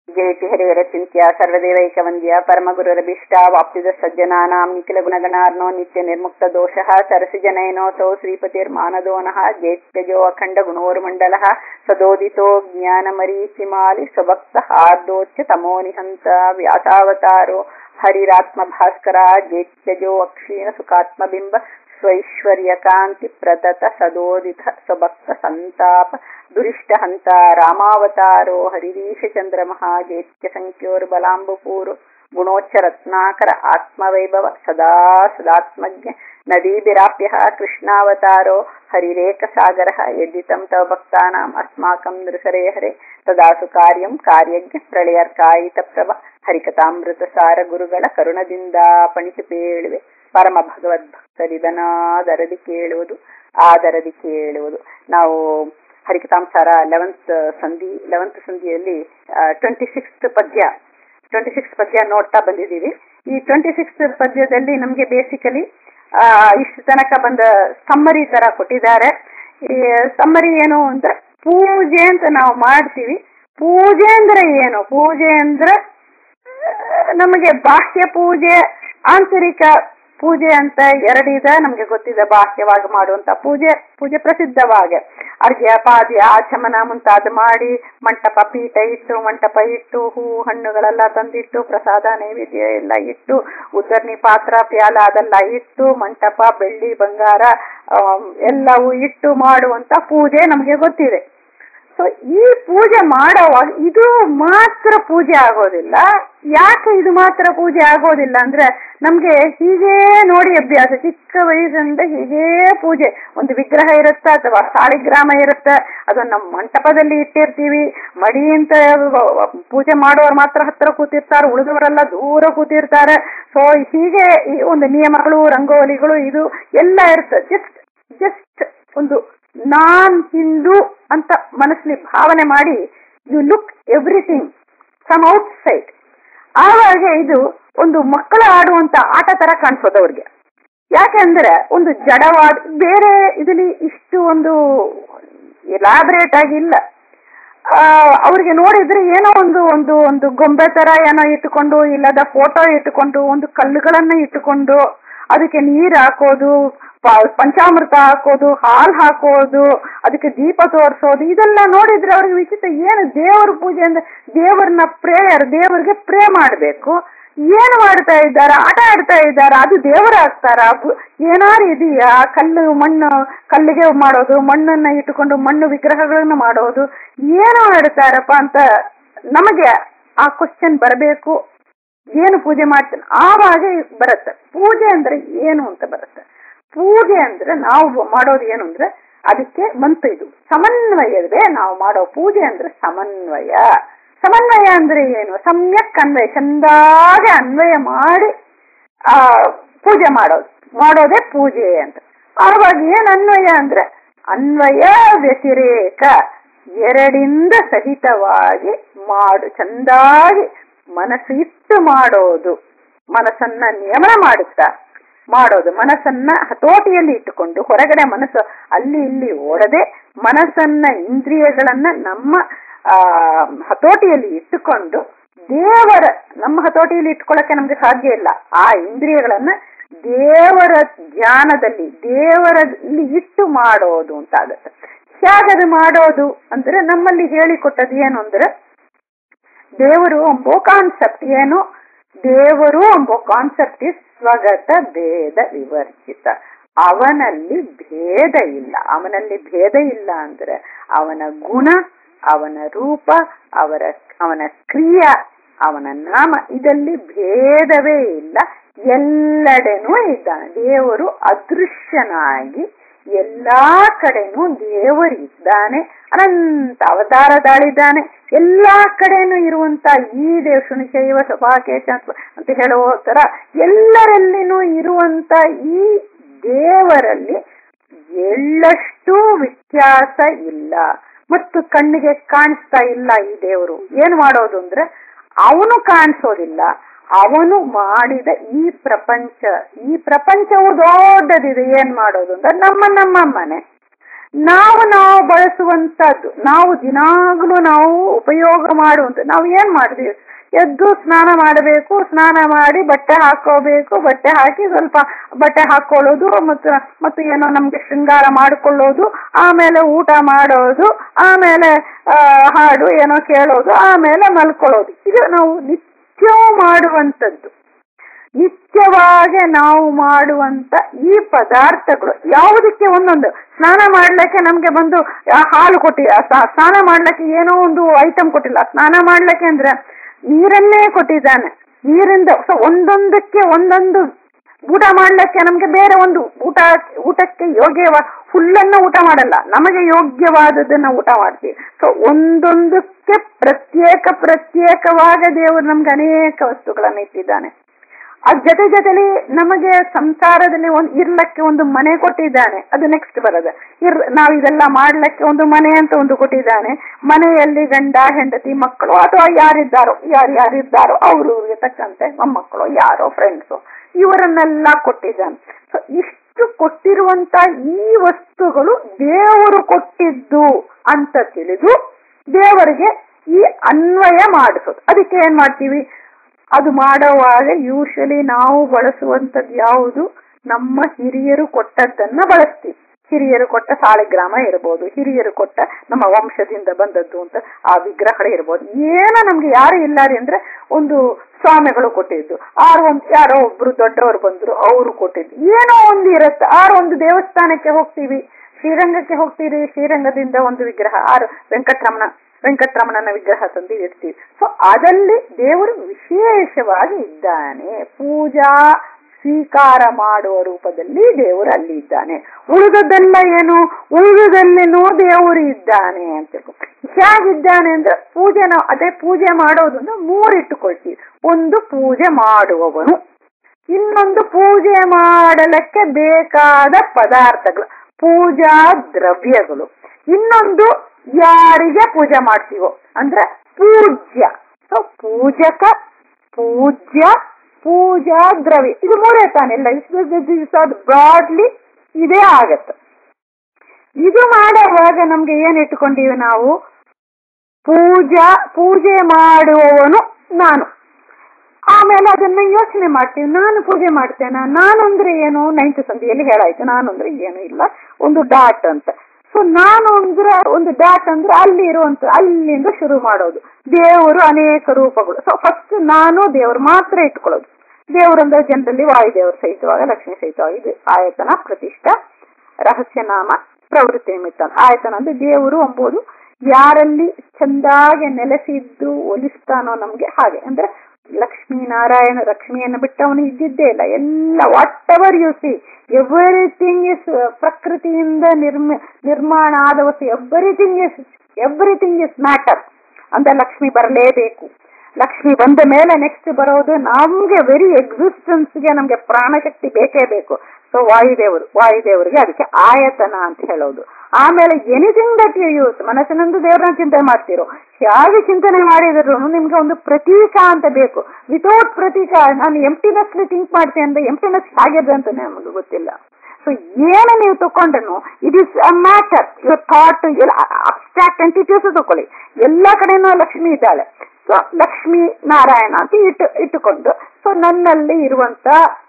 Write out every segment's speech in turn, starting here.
ಜಯತಿ ಹರಿಹರ ಚಿಂತ್ಯ ಸರ್ವದೇವೈಕ ವಂದ್ಯ ಪರಮಗುರುರಭಿಷ್ಟ ವಾಪ್ತಿದ ಸಜ್ಜನಾನಾಂ ನಿಖಿಲ ಗುಣಗಣಾರ್ನೋ ನಿತ್ಯ ನಿರ್ಮುಕ್ತ ದೋಷಃ ಸರಸಿ ಜನಯನೋತೋ ಶ್ರೀಪತಿರ್ಮಾನದೋನಃ ಜೇತ್ಯಜೋ ಅಖಂಡ ಗುಣೋರ್ಮಂಡಲಃ ಸದೋದಿತೋ ಜ್ಞಾನಮರೀಚಿಮಾಲಿ ಸ್ವಭಕ್ತ ಹಾರ್ದೋಚ್ಯ ತಮೋ ನಿಹಂತ ವ್ಯಾಸಾವತಾರೋ ಹರಿರಾತ್ಮ ಭಾಸ್ಕರ ಜೇತ್ಯಜೋ ಅಕ್ಷೀಣ ಸುಖಾತ್ಮಬಿಂಬ ಸ್ವೈಶ್ವರ್ಯ ಕಾಂತಿ ಪ್ರದತ ಸದೋದಿತ ಸ್ವಭಕ್ತ ಸಂತಾಪ ದುರಿಷ್ಟ ಹಂತ ರಾಮಾವತಾರೋ ಹರಿರೀಶ ಚಂದ್ರ ಮಹಾಜೇತ್ಯ ಸಂಖ್ಯೋರ್ಬಲಾಂಬಪೂರು ಗುಣೋಚ್ಚ ರತ್ನಾಕರ ಆತ್ಮವೈಭವ ಸದಾ ಸದಾತ್ಮಜ್ಞ ನದೀಭಿರಾಪ್ಯ ಕೃಷ್ಣಾವತಾರೋ ಹರಿರೇಕ ಸಾಗರ ಯದ್ದಿತಂ ತವ ಭಕ್ತಾನಾಂ ಅಸ್ಮಾಕಂ ನೃಸರೇ ಹರೆ ತದಾಸು ಕಾರ್ಯಂ ಕಾರ್ಯಜ್ಞ ಪ್ರಳಯರ್ಕಾಯಿತ ಪ್ರಭ ಹರಿಕಥಾಮೃತ ಸಾರ ಗುರುಗಳ ಕರುಣದಿಂದ ಪಣಿಸಿ ಪೇಳುವೆ ಪರಮ ಭಗವದ್ಭಕ್ತರಿದನಾದರದಿ ಕೇಳುವುದು ಆದರದಿ ಕೇಳುವುದು ನಾವು ಹರಿಕಥಾಂಸಾರ ಲೆವೆಂತ್ ಸಂಧಿ ಲೆವೆಂತ್ ಸಂಧಿಯಲ್ಲಿ ಟ್ವೆಂಟಿ ಸಿಕ್ಸ್ತ್ ಪದ್ಯ ಟ್ವೆಂಟಿ ಸಿಕ್ಸ್ ಪದ್ಯ ನೋಡ್ತಾ ಬಂದಿದ್ದೀವಿ ಈ ಟ್ವೆಂಟಿ ಸಿಕ್ಸ್ ಪದ್ಯದಲ್ಲಿ ನಮಗೆ ಬೇಸಿಕಲಿ ಇಷ್ಟು ತನಕ ಬಂದ ಸಮ್ಮರಿ ತರ ಕೊಟ್ಟಿದ್ದಾರೆ ಈ ಸಮ್ಮರಿ ಏನು ಅಂದ್ರೆ ಪೂಜೆ ಅಂತ ನಾವು ಮಾಡ್ತೀವಿ ಪೂಜೆ ಅಂದ್ರೆ ಏನು ಪೂಜೆ ಅಂದ್ರೆ ನಮಗೆ ಬಾಹ್ಯ ಪೂಜೆ ಆಂತರಿಕ ಪೂಜೆ ಅಂತ ಎರಡಿದೆ ನಮ್ಗೆ ಗೊತ್ತಿದೆ ಬಾಹ್ಯವಾಗಿ ಮಾಡುವಂತ ಪೂಜೆ ಪೂಜೆ ಪ್ರಸಿದ್ಧವಾಗಿ ಅರ್ಘ್ಯ ಪಾದ್ಯ ಆಚಮನ ಮುಂತಾದ ಮಾಡಿ ಮಂಟಪ ಪೀಠ ಇಟ್ಟು ಮಂಟಪ ಇಟ್ಟು ಹೂ ಹಣ್ಣುಗಳೆಲ್ಲ ತಂದಿಟ್ಟು ಪ್ರಸಾದ ನೈವೇದ್ಯ ಎಲ್ಲ ಇಟ್ಟು ಉದರ್ನಿ ಪಾತ್ರ ಪ್ಯಾಲ ಅದೆಲ್ಲ ಇಟ್ಟು ಮಂಟಪ ಬೆಳ್ಳಿ ಬಂಗಾರ ಎಲ್ಲವೂ ಇಟ್ಟು ಮಾಡುವಂತ ಪೂಜೆ ನಮ್ಗೆ ಗೊತ್ತಿದೆ ಸೊ ಈ ಪೂಜೆ ಮಾಡೋವಾಗ ಇದು ಮಾತ್ರ ಪೂಜೆ ಆಗೋದಿಲ್ಲ ಯಾಕೆ ಇದು ಮಾತ್ರ ಪೂಜೆ ಆಗೋದಿಲ್ಲ ಅಂದ್ರೆ ನಮ್ಗೆ ಹೀಗೇ ನೋಡಿ ಅಭ್ಯಾಸ ಚಿಕ್ಕ ವಯಸ್ಸಿಂದ ಹೀಗೇ ಪೂಜೆ ಒಂದು ವಿಗ್ರಹ ಇರುತ್ತೆ ಅಥವಾ ಸಾಲಿಗ್ರಾಮ ಇರುತ್ತೆ ಅದನ್ನ ನಮ್ಮ ಮಂಟಪದಲ್ಲಿ ಇಟ್ಟಿರ್ತೀವಿ ಮಡಿ ಅಂತ ಪೂಜೆ ಮಾಡೋರು ಮಾತ್ರ ಹತ್ರ ಕೂತಿರ್ತಾರೆ ಉಳಿದವರೆಲ್ಲ ದೂರ ಕೂತಿರ್ತಾರೆ ಸೊ ಹೀಗೆ ಈ ಒಂದು ನಿಯಮಗಳು ರಂಗೋಲಿಗಳು ಇದು ಎಲ್ಲ ಇರುತ್ತೆ ಜಸ್ಟ್ ಜಸ್ಟ್ ಒಂದು ನಾನ್ ಹಿಂದೂ ಅಂತ ಮನಸ್ಸಲ್ಲಿ ಭಾವನೆ ಮಾಡಿ you look everything from outside ಆವಾಗ ಇದು ಒಂದು ಮಕ್ಕಳು ಆಡುವಂತ ಆಟ ತರ ಕಾಣಿಸೋದು ಅವ್ರಿಗೆ ಯಾಕೆಂದ್ರೆ ಒಂದು ಜಡವಾದ ಬೇರೆ ಇದರಲ್ಲಿ ಇಷ್ಟು ಒಂದು ಎಲಾಬ್ರೇಟ್ ಆಗಿಲ್ಲ ಅವ್ರಿಗೆ ನೋಡಿದ್ರೆ ಏನೋ ಒಂದು ಒಂದು ಒಂದು ಗೊಂಬೆ ತರ ಏನೋ ಇಟ್ಟುಕೊಂಡು ಇಲ್ಲದ ಫೋಟೋ ಇಟ್ಟುಕೊಂಡು ಒಂದು ಕಲ್ಲುಗಳನ್ನ ಇಟ್ಟುಕೊಂಡು ಅದಕ್ಕೆ ನೀರ್ ಹಾಕೋದು ಪಂಚಾಮೃತ ಹಾಕೋದು ಹಾಲ್ ಹಾಕೋದು ಅದಕ್ಕೆ ದೀಪ ತೋರಿಸೋದು ಇದೆಲ್ಲ ನೋಡಿದ್ರೆ ಅವ್ರಿಗೆ ವಿಚಿತ್ರ ಏನು ದೇವರ ಪೂಜೆ ಅಂದ್ರೆ ದೇವರನ್ನ ಪ್ರೇಯರ್ ದೇವರಿಗೆ ಪ್ರೇ ಮಾಡಬೇಕು ಏನು ಮಾಡ್ತಾ ಇದ್ದಾರ ಆಟ ಆಡ್ತಾ ಇದ್ದಾರ ಅದು ದೇವರ ಆಗ್ತಾರ ಏನಾರು ಇದೆಯಾ ಕಲ್ಲು ಮಣ್ಣು ಕಲ್ಲಿಗೆ ಮಾಡೋದು ಮಣ್ಣನ್ನ ಇಟ್ಟುಕೊಂಡು ಮಣ್ಣು ವಿಗ್ರಹಗಳನ್ನ ಮಾಡೋದು ಏನು ಮಾಡ್ತಾರಪ್ಪ ಅಂತ ನಮಗೆ ಆ ಕ್ವಶನ್ ಬರಬೇಕು ಏನು ಪೂಜೆ ಮಾಡ್ತಾನೆ ಆವಾಗ ಬರುತ್ತೆ ಪೂಜೆ ಅಂದ್ರೆ ಏನು ಅಂತ ಬರುತ್ತೆ ಪೂಜೆ ಅಂದ್ರೆ ನಾವು ಮಾಡೋದು ಏನು ಅಂದ್ರೆ ಅದಕ್ಕೆ ಬಂತು ಇದು ಸಮನ್ವಯವೇ ನಾವು ಮಾಡೋ ಪೂಜೆ ಅಂದ್ರೆ ಸಮನ್ವಯ ಸಮನ್ವಯ ಅಂದ್ರೆ ಏನು ಸಮ್ಯಕ್ ಅನ್ವಯ ಚಂದಾಗೆ ಅನ್ವಯ ಮಾಡಿ ಆ ಪೂಜೆ ಮಾಡೋದು ಮಾಡೋದೇ ಪೂಜೆ ಅಂತ ಆವಾಗ ಏನ್ ಅನ್ವಯ ಅಂದ್ರೆ ಅನ್ವಯ ವ್ಯತಿರೇಕ ಎರಡಿಂದ ಸಹಿತವಾಗಿ ಮಾಡು ಚಂದಾಗಿ ಮನಸ್ಸು ಇಟ್ಟು ಮಾಡೋದು ಮನಸ್ಸನ್ನ ನಿಯಮನ ಮಾಡುತ್ತಾ ಮಾಡೋದು ಮನಸ್ಸನ್ನ ಹತೋಟಿಯಲ್ಲಿ ಇಟ್ಟುಕೊಂಡು ಹೊರಗಡೆ ಮನಸ್ಸು ಅಲ್ಲಿ ಇಲ್ಲಿ ಓಡದೆ ಮನಸ್ಸನ್ನ ಇಂದ್ರಿಯಗಳನ್ನ ನಮ್ಮ ಆ ಹತೋಟಿಯಲ್ಲಿ ಇಟ್ಟುಕೊಂಡು ದೇವರ ನಮ್ಮ ಹತೋಟಿಯಲ್ಲಿ ಇಟ್ಕೊಳ್ಳಕ್ಕೆ ನಮ್ಗೆ ಸಾಧ್ಯ ಇಲ್ಲ ಆ ಇಂದ್ರಿಯಗಳನ್ನ ದೇವರ ಧ್ಯಾನದಲ್ಲಿ ದೇವರಲ್ಲಿ ಇಟ್ಟು ಮಾಡೋದು ಅಂತ ಆಗತ್ತೆ ಹೇಗದು ಮಾಡೋದು ಅಂದ್ರೆ ನಮ್ಮಲ್ಲಿ ಹೇಳಿಕೊಟ್ಟದ್ದು ಏನು ಅಂದ್ರೆ ದೇವರು ಎಂಬೋ ಕಾನ್ಸೆಪ್ಟ್ ಏನು ದೇವರು ಎಂಬೋ ಕಾನ್ಸೆಪ್ಟ್ ಇಸ್ ಸ್ವಗತ ಭೇದ ವಿವರ್ಜಿತ ಅವನಲ್ಲಿ ಭೇದ ಇಲ್ಲ ಅವನಲ್ಲಿ ಭೇದ ಇಲ್ಲ ಅಂದ್ರೆ ಅವನ ಗುಣ ಅವನ ರೂಪ ಅವರ ಅವನ ಕ್ರಿಯಾ ಅವನ ನಾಮ ಇದರಲ್ಲಿ ಭೇದವೇ ಇಲ್ಲ ಎಲ್ಲೆಡೆನೂ ಇದ್ದಾನೆ ದೇವರು ಅದೃಶ್ಯನಾಗಿ ಎಲ್ಲಾ ಕಡೆನೂ ದೇವರಿದ್ದಾನೆ ಅನಂತ ಅವತಾರ ತಾಳಿದ್ದಾನೆ ಎಲ್ಲಾ ಕಡೆನೂ ಇರುವಂತ ಈ ದೇವ ಶುನಿಶೈವ ಸಭಾಕೇಶ ಅಂತ ಹೇಳುವ ತರ ಎಲ್ಲರಲ್ಲಿನೂ ಇರುವಂತ ಈ ದೇವರಲ್ಲಿ ಎಳ್ಳಷ್ಟು ವ್ಯತ್ಯಾಸ ಇಲ್ಲ ಮತ್ತು ಕಣ್ಣಿಗೆ ಕಾಣಿಸ್ತಾ ಇಲ್ಲ ಈ ದೇವರು ಏನ್ ಮಾಡೋದು ಅಂದ್ರೆ ಅವನು ಕಾಣಿಸೋದಿಲ್ಲ ಅವನು ಮಾಡಿದ ಈ ಪ್ರಪಂಚ ಈ ಪ್ರಪಂಚವು ದೊಡ್ಡದಿದೆ ಏನ್ ಮಾಡೋದು ಅಂದ್ರೆ ನಮ್ಮ ನಮ್ಮ ಮನೆ ನಾವು ನಾವು ಬಳಸುವಂತದ್ದು ನಾವು ದಿನಾಗ್ಲೂ ನಾವು ಉಪಯೋಗ ಮಾಡುವಂತ ನಾವು ಏನ್ ಮಾಡಿದೀವಿ ಎದ್ದು ಸ್ನಾನ ಮಾಡಬೇಕು ಸ್ನಾನ ಮಾಡಿ ಬಟ್ಟೆ ಹಾಕೋಬೇಕು ಬಟ್ಟೆ ಹಾಕಿ ಸ್ವಲ್ಪ ಬಟ್ಟೆ ಹಾಕೊಳ್ಳೋದು ಮತ್ತು ಮತ್ತು ಏನೋ ನಮ್ಗೆ ಶೃಂಗಾರ ಮಾಡಿಕೊಳ್ಳೋದು ಆಮೇಲೆ ಊಟ ಮಾಡೋದು ಆಮೇಲೆ ಆ, ಹಾಡು ಏನೋ ಕೇಳೋದು ಆಮೇಲೆ ಮಲ್ಕೊಳ್ಳೋದು ಇದು ನಾವು ನಿತ್ಯವೂ ಮಾಡುವಂಥದ್ದು ನಿತ್ಯವಾಗಿ ನಾವು ಮಾಡುವಂತ ಈ ಪದಾರ್ಥಗಳು ಯಾವುದಕ್ಕೆ ಒಂದೊಂದು ಸ್ನಾನ ಮಾಡ್ಲಿಕ್ಕೆ ನಮ್ಗೆ ಬಂದು ಆ ಹಾಲು ಕೊಟ್ಟಿ ಆ ಸ- ಸ್ನಾನ ಮಾಡ್ಲಿಕ್ಕೆ ಏನೋ ಒಂದು ಐಟಮ್ ಕೊಟ್ಟಿಲ್ಲ ಸ್ನಾನ ಮಾಡ್ಲಿಕ್ಕೆ ಅಂದ್ರೆ ನೀರನ್ನೇ ಕೊಟ್ಟಿದ್ದಾನೆ ನೀರಿಂದ ಸೊ ಒಂದೊಂದಕ್ಕೆ ಒಂದೊಂದು ಊಟ ಮಾಡ್ಲಿಕ್ಕೆ ನಮ್ಗೆ ಬೇರೆ ಒಂದು ಊಟ ಊಟಕ್ಕೆ ಯೋಗ್ಯವ ಹುಲ್ಲನ್ನ ಊಟ ಮಾಡಲ್ಲ ನಮಗೆ ಯೋಗ್ಯವಾದದನ್ನ ಊಟ ಮಾಡ್ತೀವಿ ಸೊ ಒಂದೊಂದಕ್ಕೆ ಪ್ರತ್ಯೇಕ ಪ್ರತ್ಯೇಕವಾದ ದೇವರು ನಮ್ಗೆ ಅನೇಕ ವಸ್ತುಗಳನ್ನ ಇಟ್ಟಿದ್ದಾನೆ ಅದ್ ಜೊತೆ ಜೊತೆಲಿ ನಮಗೆ ಸಂಸಾರದಲ್ಲಿ ಒಂದು ಇರ್ಲಕ್ಕೆ ಒಂದು ಮನೆ ಕೊಟ್ಟಿದ್ದಾನೆ ಅದು ನೆಕ್ಸ್ಟ್ ಬರೋದು ಇರ್ ನಾವು ಇದೆಲ್ಲ ಮಾಡ್ಲಿಕ್ಕೆ ಒಂದು ಮನೆ ಅಂತ ಒಂದು ಕೊಟ್ಟಿದ್ದಾನೆ ಮನೆಯಲ್ಲಿ ಗಂಡ ಹೆಂಡತಿ ಮಕ್ಕಳು ಅಥವಾ ಯಾರಿದ್ದಾರೋ ಯಾರು ಯಾರಿದ್ದಾರೋ ಅವ್ರಿಗೆ ತಕ್ಕಂತೆ ಮೊಮ್ಮಕ್ಕಳು ಯಾರೋ ಫ್ರೆಂಡ್ಸು ಇವರನ್ನೆಲ್ಲ ಕೊಟ್ಟಿದ್ದಾನೆ ಸೊ ಇಷ್ಟು ಕೊಟ್ಟಿರುವಂತ ಈ ವಸ್ತುಗಳು ದೇವರು ಕೊಟ್ಟಿದ್ದು ಅಂತ ತಿಳಿದು ದೇವರಿಗೆ ಈ ಅನ್ವಯ ಮಾಡಿಸೋದು ಅದಕ್ಕೆ ಏನ್ ಮಾಡ್ತೀವಿ ಅದು ಮಾಡುವಾಗ ಯೂಶಲಿ ನಾವು ಬಳಸುವಂತದ್ದು ಯಾವುದು ನಮ್ಮ ಹಿರಿಯರು ಕೊಟ್ಟದ್ದನ್ನ ಬಳಸ್ತೀವಿ ಹಿರಿಯರು ಕೊಟ್ಟ ಸಾಲಿಗ್ರಾಮ ಇರ್ಬೋದು ಹಿರಿಯರು ಕೊಟ್ಟ ನಮ್ಮ ವಂಶದಿಂದ ಬಂದದ್ದು ಅಂತ ಆ ವಿಗ್ರಹಗಳು ಇರ್ಬೋದು ಏನೋ ನಮ್ಗೆ ಯಾರು ಇಲ್ಲ ರೀ ಅಂದ್ರೆ ಒಂದು ಸ್ವಾಮಿಗಳು ಕೊಟ್ಟಿದ್ದು ಆರು ಒಂದು ಯಾರೋ ಒಬ್ರು ದೊಡ್ಡವರು ಬಂದ್ರು ಅವರು ಕೊಟ್ಟಿದ್ದು ಏನೋ ಒಂದು ಇರುತ್ತೆ ಆರು ಒಂದು ದೇವಸ್ಥಾನಕ್ಕೆ ಹೋಗ್ತೀವಿ ಶ್ರೀರಂಗಕ್ಕೆ ಹೋಗ್ತೀವಿ ಶ್ರೀರಂಗದಿಂದ ಒಂದು ವಿಗ್ರಹ ಆರು ವೆಂಕಟರಮಣ ವೆಂಕಟರಮಣನ ವಿಗ್ರಹ ತಂದು ಇಡ್ತೀವಿ ಸೊ ಅದಲ್ಲಿ ದೇವರು ವಿಶೇಷವಾಗಿ ಇದ್ದಾನೆ ಪೂಜಾ ಸ್ವೀಕಾರ ಮಾಡುವ ರೂಪದಲ್ಲಿ ದೇವರು ಅಲ್ಲಿ ಇದ್ದಾನೆ ಉಳಿದದ್ದೆಲ್ಲ ಏನು ಉಳಿದದಲ್ಲಿನೂ ದೇವರು ಇದ್ದಾನೆ ಅಂತ ತಿಳ್ಕೊ. ಹೇಗಿದ್ದಾನೆ ಅಂದ್ರೆ ಪೂಜೆ ನಾವು ಅದೇ ಪೂಜೆ ಮಾಡೋದನ್ನ ಮೂರಿಟ್ಟುಕೊಳ್ತೀವಿ ಒಂದು ಪೂಜೆ ಮಾಡುವವನು ಇನ್ನೊಂದು ಪೂಜೆ ಮಾಡಲಿಕ್ಕೆ ಬೇಕಾದ ಪದಾರ್ಥಗಳು ಪೂಜಾ ದ್ರವ್ಯಗಳು ಇನ್ನೊಂದು ಯಾರಿಗೆ ಪೂಜೆ ಮಾಡ್ತೀವೋ ಅಂದ್ರೆ ಪೂಜ್ಯ ಸೊ ಪೂಜಕ ಪೂಜ್ಯ ಪೂಜಾ ದ್ರವ್ಯ ಇದು ಮೂರೇ ತಾನೆಲ್ಲ ಬ್ರಾಡ್ಲಿ ಇದೇ ಆಗತ್ತೆ ಇದು ಮಾಡುವಾಗ ನಮ್ಗೆ ಏನ್ ಇಟ್ಕೊಂಡಿವಿ ನಾವು ಪೂಜಾ ಪೂಜೆ ಮಾಡುವವನು ನಾನು ಆಮೇಲೆ ಅದನ್ನ ಯೋಚನೆ ಮಾಡ್ತೀವಿ ನಾನು ಪೂಜೆ ಮಾಡ್ತೇನೆ ನಾನು ಅಂದ್ರೆ ಏನು ನೈನ್ತ್ ಸಂಧಿಯಲ್ಲಿ ಹೇಳಾಯ್ತು ನಾನು ಅಂದ್ರೆ ಏನು ಇಲ್ಲ ಒಂದು ಡಾಟ್ ಅಂತ ಸೊ ನಾನು ಅಂದ್ರೆ ಒಂದು ಡಾಟ್ ಅಂದ್ರೆ ಅಲ್ಲಿ ಇರುವಂತ ಅಲ್ಲಿಂದ ಶುರು ಮಾಡೋದು ದೇವರು ಅನೇಕ ರೂಪಗಳು ಸೊ ಫಸ್ಟ್ ನಾನು ದೇವರು ಮಾತ್ರ ಇಟ್ಕೊಳ್ಳೋದು ದೇವರು ಅಂದ್ರೆ ಜನರಲ್ಲಿ ವಾಯುದೇವರು ಸಹಿತವಾಗ ಲಕ್ಷ್ಮಿ ಸಹಿತವಾಗಿ ಇದು ಆಯತನ ಪ್ರತಿಷ್ಠಾ ರಹಸ್ಯನಾಮ ಪ್ರವೃತ್ತಿ ನಿಮಿತ್ತ ಆಯತನ ಅಂದ್ರೆ ದೇವರು ಎಂಬುದು ಯಾರಲ್ಲಿ ಚಂದಾಗೆ ನೆಲೆಸಿದ್ದು ಒಲಿಸ್ತಾನೋ ನಮ್ಗೆ ಹಾಗೆ ಅಂದ್ರೆ ಲಕ್ಷ್ಮೀ ನಾರಾಯಣ ಲಕ್ಷ್ಮಿಯನ್ನು ಬಿಟ್ಟು ಅವನು ಇದ್ದಿದ್ದೇ ಇಲ್ಲ ಎಲ್ಲ whatever you see everything is ಪ್ರಕೃತಿಯಿಂದ ನಿರ್ಮ ನಿರ್ಮಾಣ ಆದ ವಸ್ತು everything is everything is matter ಅಂದ್ರೆ ಲಕ್ಷ್ಮಿ ಬರಲೇಬೇಕು ಲಕ್ಷ್ಮಿ ಬಂದ ಮೇಲೆ ನೆಕ್ಸ್ಟ್ ಬರೋದು ನಮ್ಗೆ ವೆರಿ ಎಕ್ಸಿಸ್ಟೆನ್ಸ್ಗೆ ನಮ್ಗೆ ಪ್ರಾಣಶಕ್ತಿ ಬೇಕೇ ಬೇಕು ಸೊ ವಾಯುದೇವರು ವಾಯುದೇವರಿಗೆ ಅದಕ್ಕೆ ಆಯತನ ಅಂತ ಹೇಳೋದು ಆಮೇಲೆ ಎನಿಥಿಂಗ್ ದಟ್ ಯು ಯೂಸ್ ಮನಸ್ಸಿನಂದು ದೇವರನ್ನ ಚಿಂತನೆ ಮಾಡ್ತಿರೋ ಹೇಗೆ ಚಿಂತನೆ ಮಾಡಿದ್ರು ನಿಮ್ಗೆ ಒಂದು ಪ್ರತೀಕ ಅಂತ ಬೇಕು ವಿತೌಟ್ ಪ್ರತೀಕ ನಾನು ಎಂಟಿನೆಸ್ಲಿ ಥಿಂಕ್ ಮಾಡ್ತೇನೆ ಅಂದ್ರೆ ಎಂಟಿನೆಸ್ ಹೇಗಿದೆ ಅಂತ ನಮಗೆ ಗೊತ್ತಿಲ್ಲ ಸೊ ಏನು ನೀವು ತಕೊಂಡ್ರು it is a matter your thought abstract entities ತಕೊಳ್ಳಿ ಎಲ್ಲ ಕಡೆನೂ ಲಕ್ಷ್ಮಿ ಇದ್ದಾಳೆ ಸೊ ಲಕ್ಷ್ಮೀ ನಾರಾಯಣ ಅಂತ ಇಟ್ಟು ಇಟ್ಟುಕೊಂಡು ಸೊ ನನ್ನಲ್ಲಿ ಇರುವಂತ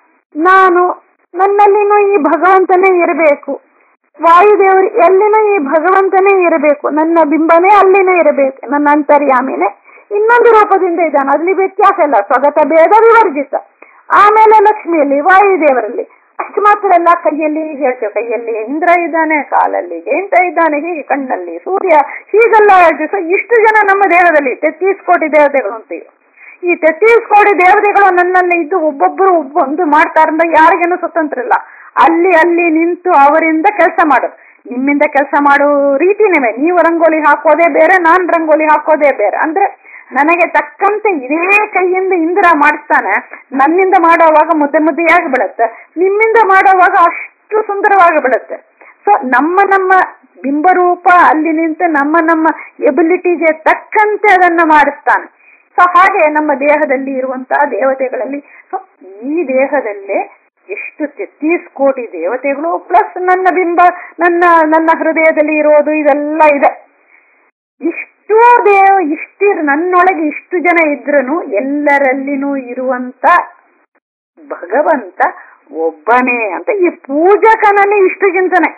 ನಾನು ನನ್ನಲ್ಲಿನೂ ಈ ಭಗವಂತನೇ ಇರಬೇಕು ವಾಯುದೇವರು ಎಲ್ಲಿನೂ ಈ ಭಗವಂತನೇ ಇರಬೇಕು ನನ್ನ ಬಿಂಬನೇ ಅಲ್ಲಿನೇ ಇರಬೇಕು ನನ್ನ ಅಂತರ್ಯಾಮಿನೇ ಇನ್ನೊಂದು ರೂಪದಿಂದ ಇದ್ದಾನೆ ಅಲ್ಲಿ ವ್ಯತ್ಯಾಸ ಇಲ್ಲ ಸ್ವಗತ ಭೇದ ವಿವರ್ಜಿತ ಆಮೇಲೆ ಲಕ್ಷ್ಮಿಯಲ್ಲಿ ವಾಯುದೇವರಲ್ಲಿ ಅಷ್ಟು ಮಾತ್ರ ಅಲ್ಲ ಕೈಯಲ್ಲಿ ಹೀಗೆ ಹೇಳ್ತೇವೆ ಕೈಯಲ್ಲಿ ಇಂದ್ರ ಇದ್ದಾನೆ ಕಾಲಲ್ಲಿ ಜಯಂತ ಇದ್ದಾನೆ ಹೀಗೆ ಕಣ್ಣಲ್ಲಿ ಸೂರ್ಯ ಹೀಗೆಲ್ಲ ಹೇಳ್ತೀವಿ ಸೊ ಇಷ್ಟು ಜನ ನಮ್ಮ ದೇಹದಲ್ಲಿ ತೆತ್ತೀಸ್ ಕೋಟಿ ದೇವತೆಗಳು ಅಂತೀವಿ ಈ ತೆತ್ತೀಸ್ ಕೋಟಿ ದೇವತೆಗಳು ನನ್ನಲ್ಲಿ ಇದ್ದು ಒಬ್ಬೊಬ್ಬರು ಒಂದು ಮಾಡ್ತಾರಂದ್ರೆ ಯಾರಿಗೇನು ಸ್ವತಂತ್ರ ಇಲ್ಲ ಅಲ್ಲಿ ಅಲ್ಲಿ ನಿಂತು ಅವರಿಂದ ಕೆಲಸ ಮಾಡೋದು ನಿಮ್ಮಿಂದ ಕೆಲಸ ಮಾಡೋ ರೀತಿನೇ ಬೇರೆ ನೀವು ರಂಗೋಲಿ ಹಾಕೋದೇ ಬೇರೆ ನಾನ್ ರಂಗೋಲಿ ಹಾಕೋದೇ ಬೇರೆ ಅಂದ್ರೆ ನನಗೆ ತಕ್ಕಂತೆ ಇದೇ ಕೈಯಿಂದ ಇಂದ್ರ ಮಾಡಿಸ್ತಾನೆ ನನ್ನಿಂದ ಮಾಡುವಾಗ ಮುದ್ದೆ ಮುದ್ದೆಯಾಗಿ ಬಿಡುತ್ತೆ ನಿಮ್ಮಿಂದ ಮಾಡುವಾಗ ಅಷ್ಟು ಸುಂದರವಾಗಿ ಬಿಡುತ್ತೆ ಸೊ ನಮ್ಮ ನಮ್ಮ ಬಿಂಬರೂಪ ಅಲ್ಲಿ ನಿಂತು ನಮ್ಮ ನಮ್ಮ ಎಬಿಲಿಟಿಗೆ ತಕ್ಕಂತೆ ಅದನ್ನ ಮಾಡಿಸ್ತಾನೆ ಸೊ ಹಾಗೆ ನಮ್ಮ ದೇಹದಲ್ಲಿ ಇರುವಂತಹ ದೇವತೆಗಳಲ್ಲಿ ಸೊ ಈ ದೇಹದಲ್ಲೇ ಎಷ್ಟು ತೆತ್ತೀಸ್ ಕೋಟಿ ದೇವತೆಗಳು ಪ್ಲಸ್ ನನ್ನ ಬಿಂಬ ನನ್ನ ನನ್ನ ಹೃದಯದಲ್ಲಿ ಇರೋದು ಇದೆಲ್ಲ ಇದೆ ಇಷ್ಟೂ ದೇವ ಇಷ್ಟಿರ್ ನನ್ನೊಳಗೆ ಇಷ್ಟು ಜನ ಇದ್ರೂ ಎಲ್ಲರಲ್ಲಿನೂ ಇರುವಂತ ಭಗವಂತ ಒಬ್ಬನೇ ಅಂತ ಈ ಪೂಜಕನಲ್ಲಿ ಇಷ್ಟು ಚಿಂತನೆ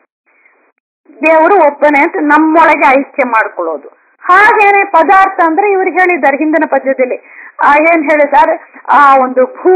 ದೇವರು ಒಬ್ಬನೇ ಅಂತ ನಮ್ಮೊಳಗೆ ಐಕ್ಯ ಮಾಡ್ಕೊಳ್ಳೋದು ಹಾಗೇನೆ ಪದಾರ್ಥ ಅಂದ್ರೆ ಇವ್ರಿಗೆ ಹೇಳಿದ್ದಾರೆ ಹಿಂದಿನ ಪದ್ಯದಲ್ಲಿ ಆ ಏನ್ ಹೇಳಿದ್ದಾರೆ ಆ ಒಂದು ಭೂ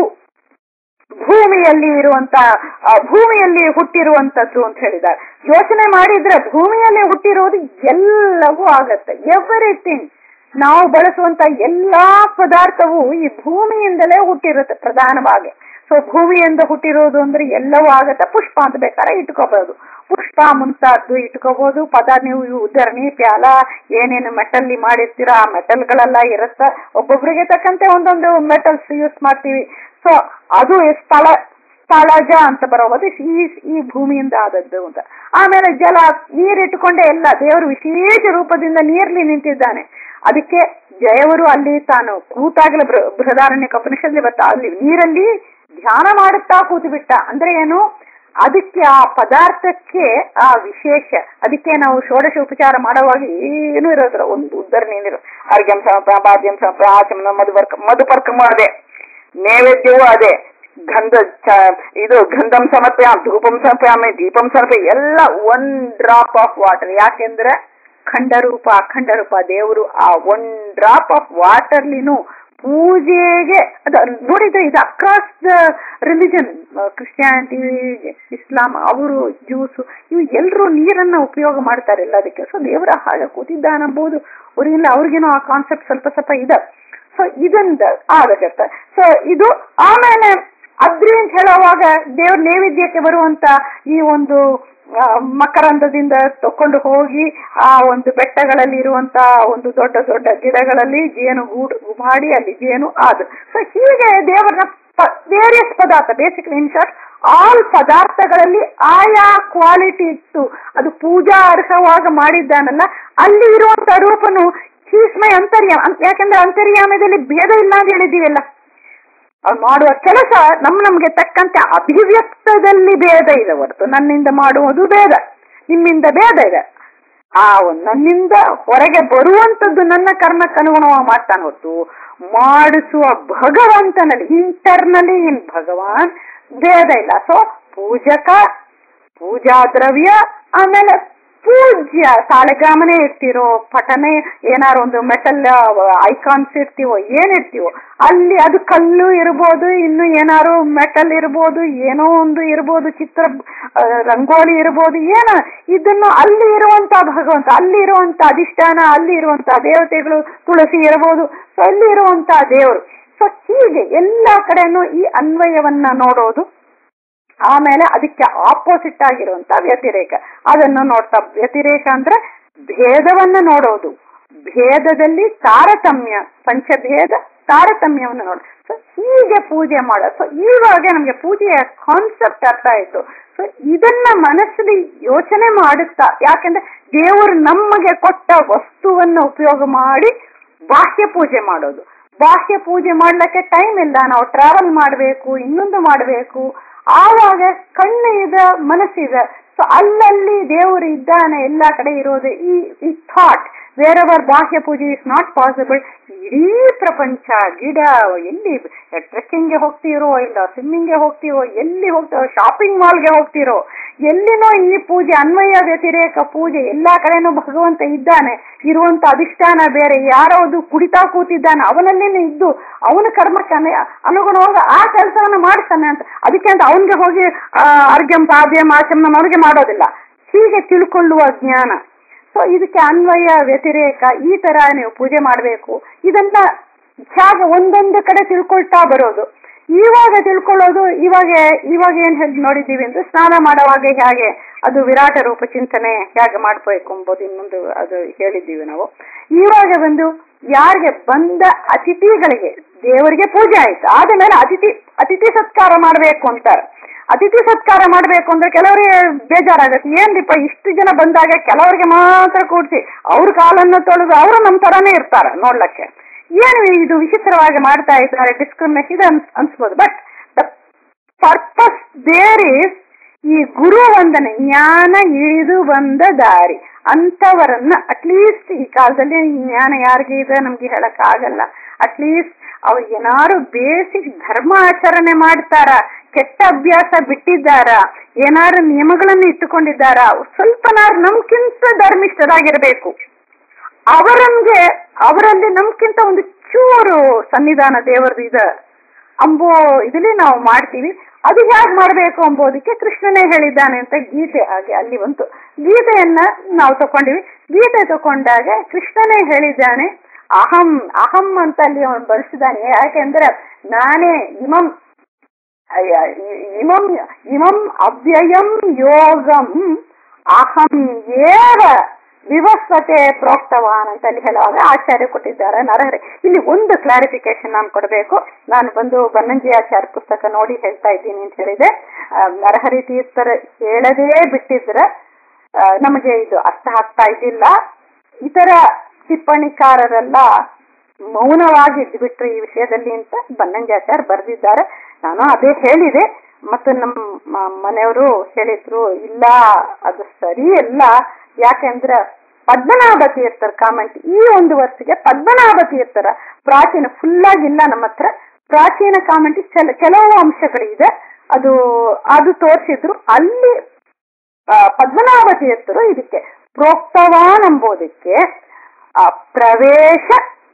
ಭೂಮಿಯಲ್ಲಿ ಇರುವಂತ ಆ ಭೂಮಿಯಲ್ಲಿ ಹುಟ್ಟಿರುವಂತದ್ದು ಅಂತ ಹೇಳಿದ್ದಾರೆ ಯೋಚನೆ ಮಾಡಿದ್ರೆ ಭೂಮಿಯಲ್ಲಿ ಹುಟ್ಟಿರೋದು ಎಲ್ಲವೂ ಆಗತ್ತೆ ಎವ್ರಿಥಿಂಗ್ ನಾವು ಬಳಸುವಂತ ಎಲ್ಲಾ ಪದಾರ್ಥವು ಈ ಭೂಮಿಯಿಂದಲೇ ಹುಟ್ಟಿರುತ್ತೆ ಪ್ರಧಾನವಾಗಿ ಸೊ ಭೂಮಿಯಿಂದ ಹುಟ್ಟಿರೋದು ಅಂದ್ರೆ ಎಲ್ಲವೂ ಆಗತ್ತೆ ಪುಷ್ಪ ಅಂತ ಬೇಕಾದ್ರೆ ಇಟ್ಕೋಬಹುದು ಪುಷ್ಪ ಮುಂತಾದ್ದು ಇಟ್ಕೋಬಹುದು ಪದ ನೀವು ಇವು ಉದರಣಿ ಪ್ಯಾಲ ಏನೇನು ಮೆಟಲ್ ಮಾಡಿರ್ತೀರ ಆ ಮೆಟಲ್ಗಳೆಲ್ಲ ಇರುತ್ತ ಒಬ್ಬೊಬ್ರಿಗೆ ತಕ್ಕಂತೆ ಒಂದೊಂದು ಮೆಟಲ್ಸ್ ಯೂಸ್ ಮಾಡ್ತೀವಿ ಸೊ ಅದು ಸ್ಥಳ ಸ್ಥಳಜ ಅಂತ ಬರೋದು ಈ ಈ ಭೂಮಿಯಿಂದ ಆದದ್ದು ಅಂತ ಆಮೇಲೆ ಜಲ ನೀರಿಟ್ಟುಕೊಂಡೆ ಎಲ್ಲ ದೇವರು ವಿಶೇಷ ರೂಪದಿಂದ ನೀರ್ಲಿ ನಿಂತಿದ್ದಾನೆ ಅದಕ್ಕೆ ಜಯವರು ಅಲ್ಲಿ ತಾನು ಕೂತಾಗಲೇ ಬೃಹದಾರಣ್ಯ ಉಪನಿಷತ್ಲಿ ಬರ್ತಾ ಅಲ್ಲಿ ನೀರಲ್ಲಿ ಧ್ಯಾನ ಮಾಡುತ್ತಾ ಕೂತು ಬಿಟ್ಟ ಅಂದ್ರೆ ಏನು ಅದಕ್ಕೆ ಆ ಪದಾರ್ಥಕ್ಕೆ ಆ ವಿಶೇಷ ಅದಕ್ಕೆ ನಾವು ಷೋಡಶ ಉಪಚಾರ ಮಾಡುವಾಗ ಏನು ಇರೋದ್ರ ಒಂದು ಉದ್ದರಣೆ ಏನಿರೋ ಅರ್ಘ್ಯಂ ಸಮರ್ಪಣ ಬಾದ್ಯಂ ಸಮರ್ಪಣ ಆಚಮನ ಮಧುಪರ್ಕ ಮಧುಪರ್ಕಮ ಅದೇ ನೈವೇದ್ಯವೂ ಅದೇ ಗಂಧ ಇದು ಗಂಧಂ ಸಮರ್ಪಯಾಮ ಧೂಪಂ ಸಮರ್ಪಯಾಮಿ ದೀಪಂ ಸಮರ್ಪಯ ಎಲ್ಲ ಒನ್ ಡ್ರಾಪ್ ಆಫ್ ವಾಟರ್ ಯಾಕೆಂದ್ರೆ ಖಂಡರೂಪ ಅಖಂಡ ರೂಪ ದೇವರು ಆ ಒನ್ ಡ್ರಾಪ್ ಆಫ್ ವಾಟರ್ಲಿನೂ ಪೂಜೆಗೆ ಅದು ನೋಡಿದ್ರೆ ಇದು across the religion Christianity Islam ಅವರು ಜ್ಯೂಸು ಇವು ಎಲ್ಲರೂ ನೀರನ್ನ ಉಪಯೋಗ ಮಾಡ್ತಾರೆ ಎಲ್ಲದಕ್ಕೆ ಸೊ ದೇವರ ಹಾಗೆ ಕೂತಿದ್ದಾನಂಬುದು ಅವ್ರಿಗಿಲ್ಲ ಅವ್ರಿಗೇನೋ ಆ ಕಾನ್ಸೆಪ್ಟ್ ಸ್ವಲ್ಪ ಸ್ವಲ್ಪ ಇದೆ ಸೊ ಇದೊಂದ ಆಗತ್ತೆ ಸೊ ಇದು ಆಮೇಲೆ ಅದ್ರಿ ಅಂತ ಹೇಳುವಾಗ ದೇವ್ರ ನೈವೇದ್ಯಕ್ಕೆ ಬರುವಂತ ಈ ಒಂದು ಮಕರಂದದಿಂದ ತಕೊಂಡು ಹೋಗಿ ಆ ಒಂದು ಬೆಟ್ಟಗಳಲ್ಲಿ ಇರುವಂತ ಒಂದು ದೊಡ್ಡ ದೊಡ್ಡ ಗಿಡಗಳಲ್ಲಿ ಜೇನು ಗೂಡು ಮಾಡಿ ಅಲ್ಲಿ ಜೇನು ಆದ ಸೊ ಹೀಗೆ ದೇವರ ವೇರಿಯಸ್ ಪದಾರ್ಥ ಬೇಸಿಕಲಿ ಇನ್ ಶಾರ್ಟ್ ಆಲ್ ಪದಾರ್ಥಗಳಲ್ಲಿ ಆಯಾ ಕ್ವಾಲಿಟಿ ಇತ್ತು ಅದು ಪೂಜಾ ಅರ್ಹವಾಗ ಮಾಡಿದ್ದಾನಲ್ಲ ಅಲ್ಲಿ ಇರುವಂತ ರೂಪನು ಚೀಸ್ಮಯ ಅಂತರ್ಯಾಮ ಯಾಕಂದ್ರೆ ಅಂತರ್ಯಾಮದಲ್ಲಿ ಭೇದ ಇಲ್ಲ ಅಂತ ಹೇಳಿದೀವಲ್ಲ ಅವ್ರು ಮಾಡುವ ಕೆಲಸ ನಮ್ ನಮ್ಗೆ ತಕ್ಕಂತೆ ಅಭಿವ್ಯಕ್ತದಲ್ಲಿ ಭೇದ ಇದೆ ಹೊರತು ನನ್ನಿಂದ ಮಾಡುವುದು ಭೇದ ನಿಮ್ಮಿಂದ ಭೇದ ಇದೆ ಆ ನನ್ನಿಂದ ಹೊರಗೆ ಬರುವಂತದ್ದು ನನ್ನ ಕರ್ಮಕ್ಕೆ ಅನುಗುಣವಾಗಿ ಮಾಡ್ತಾನೆ ಹೊರತು ಮಾಡಿಸುವ ಭಗವಂತನಲ್ಲಿ ಇಂಟರ್ನಲಿ ಇನ್ ಭಗವಾನ್ ಭೇದ ಇಲ್ಲ ಸೊ ಪೂಜಕ ಪೂಜಾ ದ್ರವ್ಯ ಆಮೇಲೆ ಪೂಜ್ಯ ಸಾಲಗ್ರಾಮನೇ ಇರ್ತಿರೋ ಪಟನೆ ಏನಾರು ಒಂದು ಮೆಟಲ್ ಐಕಾನ್ಸ್ ಇರ್ತೀವೋ ಏನಿರ್ತೀವೋ ಅಲ್ಲಿ ಅದು ಕಲ್ಲು ಇರ್ಬೋದು ಇನ್ನು ಏನಾರು ಮೆಟಲ್ ಇರ್ಬೋದು ಏನೋ ಒಂದು ಇರ್ಬೋದು ಚಿತ್ರ ರಂಗೋಲಿ ಇರ್ಬೋದು ಏನ ಇದನ್ನು ಅಲ್ಲಿ ಇರುವಂತ ಭಗವಂತ ಅಲ್ಲಿ ಇರುವಂತ ಅಧಿಷ್ಠಾನ ಅಲ್ಲಿ ಇರುವಂತ ದೇವತೆಗಳು ತುಳಸಿ ಇರಬಹುದು ಸೊ ಅಲ್ಲಿ ಇರುವಂತ ದೇವರು ಸೊ ಹೀಗೆ ಎಲ್ಲಾ ಕಡೆನೂ ಈ ಅನ್ವಯವನ್ನ ನೋಡೋದು ಆಮೇಲೆ ಅದಕ್ಕೆ ಆಪೋಸಿಟ್ ಆಗಿರುವಂತ ವ್ಯತಿರೇಕ ಅದನ್ನು ನೋಡ್ತಾ ವ್ಯತಿರೇಕ ಅಂದ್ರೆ ಭೇದವನ್ನ ನೋಡೋದು ಭೇದದಲ್ಲಿ ತಾರತಮ್ಯ ಪಂಚಭೇದ ತಾರತಮ್ಯವನ್ನು ನೋಡ ಸೊ ಹೀಗೆ ಪೂಜೆ ಮಾಡೋ ಸೊ ಇವಾಗ ನಮ್ಗೆ ಪೂಜೆಯ ಕಾನ್ಸೆಪ್ಟ್ ಅರ್ಥ ಆಯ್ತು ಸೊ ಇದನ್ನ ಮನಸ್ಸಲ್ಲಿ ಯೋಚನೆ ಮಾಡುತ್ತಾ ಯಾಕಂದ್ರೆ ದೇವರು ನಮಗೆ ಕೊಟ್ಟ ವಸ್ತುವನ್ನು ಉಪಯೋಗ ಮಾಡಿ ಬಾಹ್ಯ ಪೂಜೆ ಮಾಡೋದು ಬಾಹ್ಯ ಪೂಜೆ ಮಾಡ್ಲಿಕ್ಕೆ ಟೈಮ್ ಇಲ್ಲ ನಾವು ಟ್ರಾವೆಲ್ ಮಾಡಬೇಕು ಇನ್ನೊಂದು ಮಾಡಬೇಕು ಆವಾಗ ಕಣ್ಣು ಇದೆ ಮನಸ್ಸಿದೆ ಸೊ ಅಲ್ಲಲ್ಲಿ ದೇವರು ಇದ್ದಾನೆ ಎಲ್ಲಾ ಕಡೆ ಇರೋದು ಈ ಈ ಥಾಟ್ ವೇರ್ ಎವರ್ ಬಾಹ್ಯ ಪೂಜೆ ಇಸ್ ನಾಟ್ ಪಾಸಿಬಲ್ ಇಡೀ ಪ್ರಪಂಚ ಗಿಡ ಎಲ್ಲಿ ಟ್ರೆಕ್ಕಿಂಗ್ಗೆ ಹೋಗ್ತಿರೋ ಇಲ್ಲ ಸ್ವಿಮ್ಮಿಂಗ್ಗೆ ಹೋಗ್ತೀವೋ ಎಲ್ಲಿ ಹೋಗ್ತೀವೋ ಶಾಪಿಂಗ್ ಮಾಲ್ಗೆ ಹೋಗ್ತಿರೋ ಎಲ್ಲಿನೋ ಈ ಪೂಜೆ ಅನ್ವಯ ವ್ಯತಿರೇಕ ಪೂಜೆ ಎಲ್ಲಾ ಕಡೆನೂ ಭಗವಂತ ಇದ್ದಾನೆ ಇರುವಂತ ಅಧಿಷ್ಠಾನ ಬೇರೆ ಯಾರೋ ಅದು ಕುಡಿತಾ ಕೂತಿದ್ದಾನೆ ಅವನಲ್ಲೇನೆ ಇದ್ದು ಅವನ ಕರ್ಮಕ್ಕೆ ಅನುಗುಣವಾಗಿ ಆ ಕೆಲಸವನ್ನ ಮಾಡ್ತಾನೆ ಅಂತ ಅದಕ್ಕೆ ಅಂತ ಅವನಿಗೆ ಹೋಗಿ ಅರ್ಘ್ಯಂ ಪಾದ್ಯಂ ಆಚಮನ ಅವನಿಗೆ ಮಾಡೋದಿಲ್ಲ ಹೀಗೆ ತಿಳ್ಕೊಳ್ಳುವ ಜ್ಞಾನ ಸೊ ಇದಕ್ಕೆ ಅನ್ವಯ ವ್ಯತಿರೇಕ ಈ ತರ ನೀವು ಪೂಜೆ ಮಾಡಬೇಕು ಇದನ್ನ ಹೇಗೆ ಒಂದೊಂದು ಕಡೆ ತಿಳ್ಕೊಳ್ತಾ ಬರೋದು ಇವಾಗ ತಿಳ್ಕೊಳ್ಳೋದು ಇವಾಗ ಇವಾಗ ಏನ್ ಹೇಳಿ ನೋಡಿದ್ದೀವಿ ಅಂದ್ರೆ ಸ್ನಾನ ಮಾಡುವಾಗ ಹೇಗೆ ಅದು ವಿರಾಟ ರೂಪ ಚಿಂತನೆ ಹೇಗೆ ಮಾಡ್ಬೇಕು ಎಂಬುದು ಇನ್ನೊಂದು ಅದು ಹೇಳಿದ್ದೀವಿ ನಾವು ಇವಾಗ ಒಂದು ಯಾರಿಗೆ ಬಂದ ಅತಿಥಿಗಳಿಗೆ ದೇವರಿಗೆ ಪೂಜೆ ಆಯ್ತು ಆದ ಮೇಲೆ ಅತಿಥಿ ಅತಿಥಿ ಸತ್ಕಾರ ಮಾಡಬೇಕು ಅಂತಾರೆ ಅತಿಥಿ ಸತ್ಕಾರ ಮಾಡ್ಬೇಕು ಅಂದ್ರೆ ಕೆಲವರಿಗೆ ಬೇಜಾರಾಗತ್ತೆ ಏನ್ರಿಪ್ಪ ಇಷ್ಟು ಜನ ಬಂದಾಗ ಕೆಲವರಿಗೆ ಮಾತ್ರ ಕೂಡ್ಸಿ ಅವ್ರ ಕಾಲನ್ನು ತೊಳೆದು ಅವರು ನಮ್ ತರಾನೇ ಇರ್ತಾರೆ ನೋಡ್ಲಕ್ಕೆ ಏನು ಇದು ವಿಚಿತ್ರವಾಗಿ ಮಾಡ್ತಾ ಇದ್ದಾರೆ ಡಿಸ್ಕ್ರಿಮಿನೇಷನ್ ಇದು ಅನ್ಸ್ಬೋದು ಬಟ್ ಪರ್ಪಸ್ ದೇರ್ ಇಸ್ ಈ ಗುರು ವಂದನೆ ಜ್ಞಾನ ಇಳಿದು ಬಂದ ದಾರಿ ಅಂತವರನ್ನ ಅಟ್ಲೀಸ್ಟ್ ಈ ಕಾಲದಲ್ಲಿ ಈ ಜ್ಞಾನ ಯಾರಿಗೆ ಇದೆ ನಮ್ಗೆ ಹೇಳಕ್ ಆಗಲ್ಲ ಅಟ್ಲೀಸ್ಟ್ ಅವ್ರು ಏನಾರು ಬೇಸಿಕ್ ಧರ್ಮ ಆಚರಣೆ ಮಾಡ್ತಾರ ಕೆಟ್ಟ ಅಭ್ಯಾಸ ಬಿಟ್ಟಿದ್ದಾರ ಏನಾರು ನಿಯಮಗಳನ್ನು ಇಟ್ಟುಕೊಂಡಿದ್ದಾರ ಸ್ವಲ್ಪನಾರು ನಮ್ಕಿಂತ ಧರ್ಮಿಷ್ಠರಾಗಿರ್ಬೇಕು ಅವರಂಗೆ ಅವರಲ್ಲಿ ನಮ್ಕಿಂತ ಒಂದು ಚೂರು ಸನ್ನಿಧಾನ ದೇವರದು ಇದೆ ಅಂಬೋ ಇದರಲ್ಲಿ ನಾವು ಮಾಡ್ತೀವಿ ಅದು ಹೇಗೆ ಮಾಡಬೇಕು ಅಂಬೋದಕ್ಕೆ ಕೃಷ್ಣನೇ ಹೇಳಿದ್ದಾನೆ ಅಂತ ಗೀತೆ ಹಾಗೆ ಅಲ್ಲಿ ಬಂತು ಗೀತೆಯನ್ನ ನಾವು ತಕೊಂಡಿವಿ ಗೀತೆ ತಕೊಂಡಾಗ ಕೃಷ್ಣನೇ ಹೇಳಿದ್ದಾನೆ ಅಹಂ ಅಹಂ ಅಂತ ಅಲ್ಲಿ ಅವನು ಬಳಸಿದ್ದಾನೆ ಯಾಕೆಂದ್ರೆ ನಾನೇ ಇಮಂ ಅಯ್ಯ, ಇ- ಇಮಂ ಇಮಂ ಅವ್ಯಯಂ ಯೋಗಂ ಅಹಂ ಏವ ವಿವಸ್ವತೆ ಪ್ರೋಕ್ತವಾನ್ ಅಂತ ಅಲ್ಲಿ ಹೇಳುವಾಗ ಆಚಾರ್ಯ ಕೊಟ್ಟಿದ್ದಾರೆ ನರಹರಿ ಇಲ್ಲಿ ಒಂದು ಕ್ಲಾರಿಫಿಕೇಶನ್ ನಾನು ಕೊಡಬೇಕು ನಾನು ಬಂದು ಬನ್ನಂಜಿ ಆಚಾರ್ಯ ಪುಸ್ತಕ ನೋಡಿ ಹೇಳ್ತಾ ಇದ್ದೀನಿ ಅಂತ ಹೇಳಿದೆ ಆ, ನರಹರಿ ತೀರ್ಥರ ಹೇಳದೇ ಬಿಟ್ಟಿದ್ರೆ ಆ, ನಮಗೆ ಇದು ಅರ್ಥ ಆಗ್ತಾ ಇದ್ದಿಲ್ಲ ಇತರ ಟಿಪ್ಪಣಿಕಾರರೆಲ್ಲ ಮೌನವಾಗಿ ಇದ್ಬಿಟ್ರು ಈ ವಿಷಯದಲ್ಲಿ ಅಂತ ಬನ್ನಂಜಾಚಾರ್ ಬರೆದಿದ್ದಾರೆ ನಾನು ಅದೇ ಹೇಳಿದೆ ಮತ್ತು ನಮ್ಮ ಮ- ಮನೆಯವರು ಹೇಳಿದ್ರು ಇಲ್ಲ ಅದು ಸರಿ ಅಲ್ಲ ಯಾಕೆಂದ್ರೆ ಪದ್ಮನಾಭ ತೀರ್ಥರ ಕಾಮೆಂಟ್ ಈ ಒಂದು ವರ್ಷಕ್ಕೆ ಪದ್ಮನಾಭ ತೀರ್ಥರ ಪ್ರಾಚೀನ ಫುಲ್ ಆಗಿಲ್ಲ ನಮ್ಮ ಹತ್ರ ಪ್ರಾಚೀನ ಕಾಮೆಂಟ್ ಕೆಲವು ಅಂಶಗಳಿದೆ ಅದು ಅದು ತೋರಿಸಿದ್ರು ಅಲ್ಲಿ ಆ, ಪದ್ಮನಾಭ ತೀರ್ಥರು ಇದಕ್ಕೆ ಪ್ರೋಕ್ತವಾನ್ ಎಂಬುದಕ್ಕೆ ಆ, ಪ್ರವೇಶ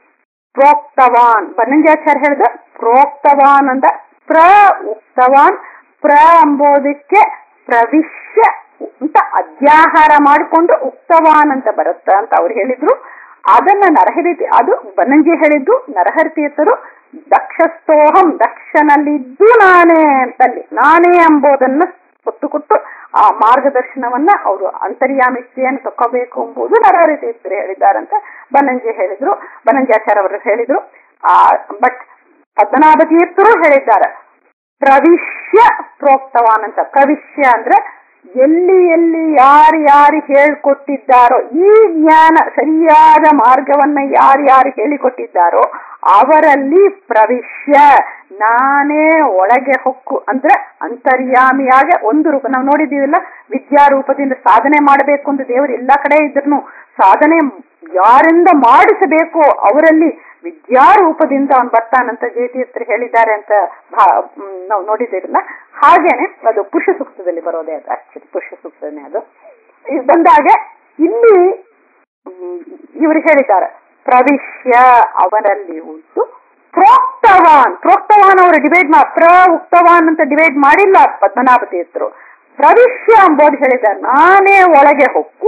ಪ್ರೋಕ್ತವಾನ್ ಬನ್ನಂಜಾಚಾರ್ಯ ಹೇಳಿದ ಪ್ರೋಕ್ತವಾನ್ ಅಂತ ಪ್ರ ಉಕ್ತವಾನ್ ಪ್ರ ಎಂಬುದಕ್ಕೆ ಪ್ರವಿಶ್ಯ ಅಂತ ಅಧ್ಯಾಹಾರ ಮಾಡಿಕೊಂಡು ಉಕ್ತವಾನ್ ಅಂತ ಬರುತ್ತ ಅಂತ ಅವ್ರು ಹೇಳಿದ್ರು ಅದನ್ನ ನರಹರಿ ಅದು ಬನ್ನಂಜಿ ಹೇಳಿದ್ದು ನರಹರಿ ತೀರ್ಥರು ದಕ್ಷಸ್ಥೋಹಂ ದಕ್ಷನಲ್ಲಿದ್ದು ನಾನೇ ಅಂತಲ್ಲಿ ನಾನೇ ಎಂಬುದನ್ನ ಒತ್ತು ಕೊಟ್ಟು ಆ ಮಾರ್ಗದರ್ಶನವನ್ನ ಅವರು ಅಂತರ್ಯಾಮಿತ್ರಿಯನ್ನು ತಕ್ಕೋಬೇಕು ಎಂಬುದು ನರಹರಿ ತೀರ್ಥರು ಹೇಳಿದ್ದಾರಂತ ಬನ್ನಂಜಿ ಹೇಳಿದ್ರು ಬನ್ನಂಜಾಚಾರ್ಯ ಅವರು ಹೇಳಿದ್ರು ಆ ಬಟ್ ಪದ್ಮನಾಭ ತೀರ್ಥರು ಹೇಳಿದ್ದಾರೆ ಪ್ರವಿಶ್ಯ ಪ್ರೋಕ್ತವಾನ್ ಅಂತ ಪ್ರವಿಶ್ಯ ಅಂದ್ರೆ ಎಲ್ಲಿ ಎಲ್ಲಿ ಯಾರು ಯಾರು ಹೇಳ್ಕೊಟ್ಟಿದ್ದಾರೋ ಈ ಜ್ಞಾನ ಸರಿಯಾದ ಮಾರ್ಗವನ್ನ ಯಾರು ಯಾರು ಹೇಳಿಕೊಟ್ಟಿದ್ದಾರೋ ಅವರಲ್ಲಿ ಪ್ರವಿಶ್ಯ ನಾನೇ ಒಳಗೆ ಹೊಕ್ಕು ಅಂದ್ರೆ ಅಂತರ್ಯಾಮಿಯಾಗ ಒಂದು ರೂಪ ನಾವು ನೋಡಿದೀವಲ್ಲ ವಿದ್ಯಾರೂಪದಿಂದ ಸಾಧನೆ ಮಾಡಬೇಕು ಅಂತ ದೇವರು ಎಲ್ಲಾ ಕಡೆ ಇದ್ರು ಸಾಧನೆ ಯಾರಿಂದ ಮಾಡಿಸಬೇಕು ಅವರಲ್ಲಿ ವಿದ್ಯಾರೂಪದಿಂದ ಅವನು ಬರ್ತಾನಂತ ಜೇತೀರ್ಥರು ಹೇಳಿದ್ದಾರೆ ಅಂತ ಭಾ- ಮ್, ನಾವು ನೋಡಿದ್ದೀರಲ್ಲ ಹಾಗೇನೆ ಅದು ಪುರುಷ ಸೂಕ್ತದಲ್ಲಿ ಬರೋದೇ ಅದು ಆಕ್ಚುಲಿ ಪುರುಷ ಸೂಕ್ತನೇ ಅದು ಇದು ಬಂದಾಗ ಇಲ್ಲಿ ಮ್, ಇವರು ಹೇಳಿದ್ದಾರೆ ಪ್ರವಿಶ್ಯ ಅವರಲ್ಲಿ ಉಂಟು ಪ್ರೋಕ್ತವಾನ್ ಪ್ರೋಕ್ತವಾನ್ ಅವರು ಡಿವೈಡ್ ಮಾ ಪ್ರ ಉಕ್ತವಾನ್ ಅಂತ ಡಿವೈಡ್ ಮಾಡಿಲ್ಲ ಪದ್ಮನಾಭ ತೀರ್ಥರು ಪ್ರವಿಶ್ಯ ಎಂಬುದು ಹೇಳಿದ್ದಾರೆ ನಾನೇ ಒಳಗೆ ಹೊಕ್ಕು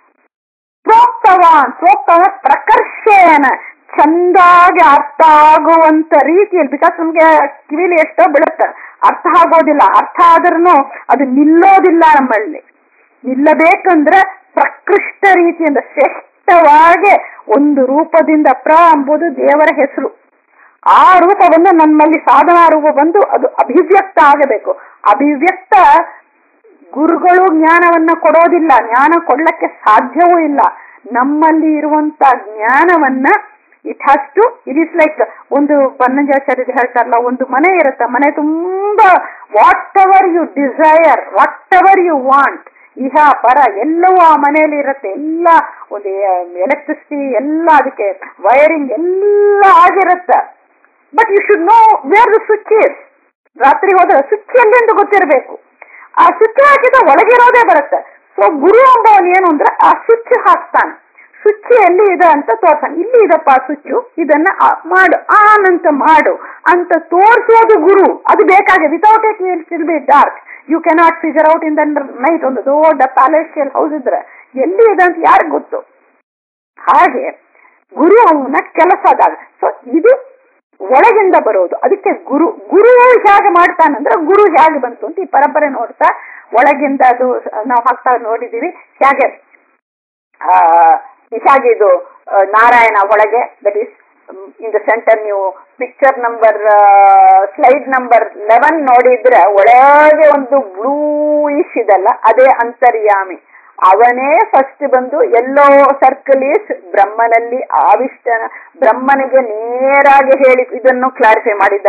ಪ್ರೋಕ್ತವಾನ್ ಪ್ರೋಕ್ತವಾನ್ ಪ್ರಕರ್ಷೇನ ಚಂದಾಗಿ ಅರ್ಥ ಆಗುವಂತ ರೀತಿಯಲ್ಲಿ ಬಿಕಾಸ್ ನಮ್ಗೆ ಕಿವಿಲಿ ಎಷ್ಟೋ ಬೀಳುತ್ತೆ ಅರ್ಥ ಆಗೋದಿಲ್ಲ ಅರ್ಥ ಆದ್ರೂ ಅದು ನಿಲ್ಲೋದಿಲ್ಲ ನಮ್ಮಲ್ಲಿ ನಿಲ್ಲಬೇಕಂದ್ರೆ ಪ್ರಕೃಷ್ಟ ರೀತಿಯಿಂದ ಶ್ರೇಷ್ಠವಾಗಿ ಒಂದು ರೂಪದಿಂದ ಪ್ರ ಎಂಬುದು ದೇವರ ಹೆಸರು ಆ ರೂಪವನ್ನು ನಮ್ಮಲ್ಲಿ ಸಾಧನಾ ರೂಪ ಬಂದು ಅದು ಅಭಿವ್ಯಕ್ತ ಆಗಬೇಕು ಅಭಿವ್ಯಕ್ತ ಗುರುಗಳು ಜ್ಞಾನವನ್ನ ಕೊಡೋದಿಲ್ಲ ಜ್ಞಾನ ಕೊಡ್ಲಕ್ಕೆ ಸಾಧ್ಯವೂ ಇಲ್ಲ ನಮ್ಮಲ್ಲಿ ಇರುವಂತ ಜ್ಞಾನವನ್ನ it has to it is like ಒಂದು ಬನ್ನಂಜಾಚಾರ್ಯ ಹೇಳ್ತಾರಲ್ಲ ಒಂದು ಮನೆ ಇರುತ್ತೆ ಮನೆ ತುಂಬಾ whatever you desire whatever you want ಇಹ ಪರ ಎಲ್ಲವೂ ಆ ಮನೆಯಲ್ಲಿ ಇರುತ್ತೆ ಎಲ್ಲ ಒಂದು ಎಲೆಕ್ಟ್ರಿಸಿಟಿ ಎಲ್ಲ ಅದಕ್ಕೆ ವೈರಿಂಗ್ ಎಲ್ಲ ಆಗಿರುತ್ತೆ but you should know where the switch is ರಾತ್ರಿ ಹೋದ್ರೆ ಸ್ವಿಚ್ ಎಲ್ಲಿಂದ ಗೊತ್ತಿರಬೇಕು ಆ ಸ್ವಿಚ್ ಹಾಕಿದ ಒಳಗಿರೋದೇ ಬರುತ್ತೆ ಸೊ ಗುರು ಎಂಬವನು ಏನು ಅಂದ್ರೆ ಆ ಸ್ವಿಚ್ ಹಾಕ್ತಾನೆ ಸ್ವಿಚ್ ಎಲ್ಲಿ ಇದೆ ಅಂತ ತೋರ್ತಾನೆ ಇಲ್ಲಿ ಇದಪ್ಪ ಸ್ವಿಚ್ ಇದನ್ನ ಆ- ಮಾಡು ಆನ್ ಅಂತ ಮಾಡು ಅಂತ ತೋರಿಸೋದು ಗುರು ಅದು ಬೇಕಾಗಿದೆ without it will still be dark you cannot figure out in the night ಒಂದು ದೊಡ್ಡ ಪ್ಯಾಲೇಸಿಯಲ್ ಹೌಸ್ ಇದ್ರೆ ಎಲ್ಲಿ ಇದೆ ಅಂತ ಯಾರಿಗ್ ಗೊತ್ತು ಹಾಗೆ ಗುರು ಅವನ ಕೆಲಸದಾಗ ಸೊ ಇದು ಒಳಗಿಂದ ಬರೋದು ಅದಕ್ಕೆ ಗುರು ಗುರು ಹೇಗೆ ಮಾಡ್ತಾನಂದ್ರೆ ಗುರು ಹೇಗೆ ಬಂತು ಅಂತ ಈ ಪರಂಪರೆ ನೋಡ್ತಾ ಒಳಗಿಂದ ಅದು ನಾವು ಹಾಕ್ತಾ ನೋಡಿದೀವಿ ಹೇಗೆ ಆ, ಹೇಗೆ ಇದು ಆ, ನಾರಾಯಣ ಒಳಗೆ that is in the centre ನೀವು picture number slide number eleven ನೋಡಿದ್ರೆ ಒಳಗೆ ಒಂದು ಬ್ಲೂಯಿಶ್ ಇದಲ್ಲ ಅದೇ ಅಂತರ್ಯಾಮಿ ಅವನೇ ಫಸ್ಟ್ ಬಂದು ಎಲ್ಲೋ ಸರ್ಕಲ್ ಈಸ್ ಬ್ರಹ್ಮನಲ್ಲಿ ಆವಿಷ್ಟನ ಬ್ರಹ್ಮನಿಗೆ ನೇರಾಗಿ ಹೇಳಿ ಇದನ್ನು ಕ್ಲಾರಿಫೈ ಮಾಡಿದ್ದಾರೆ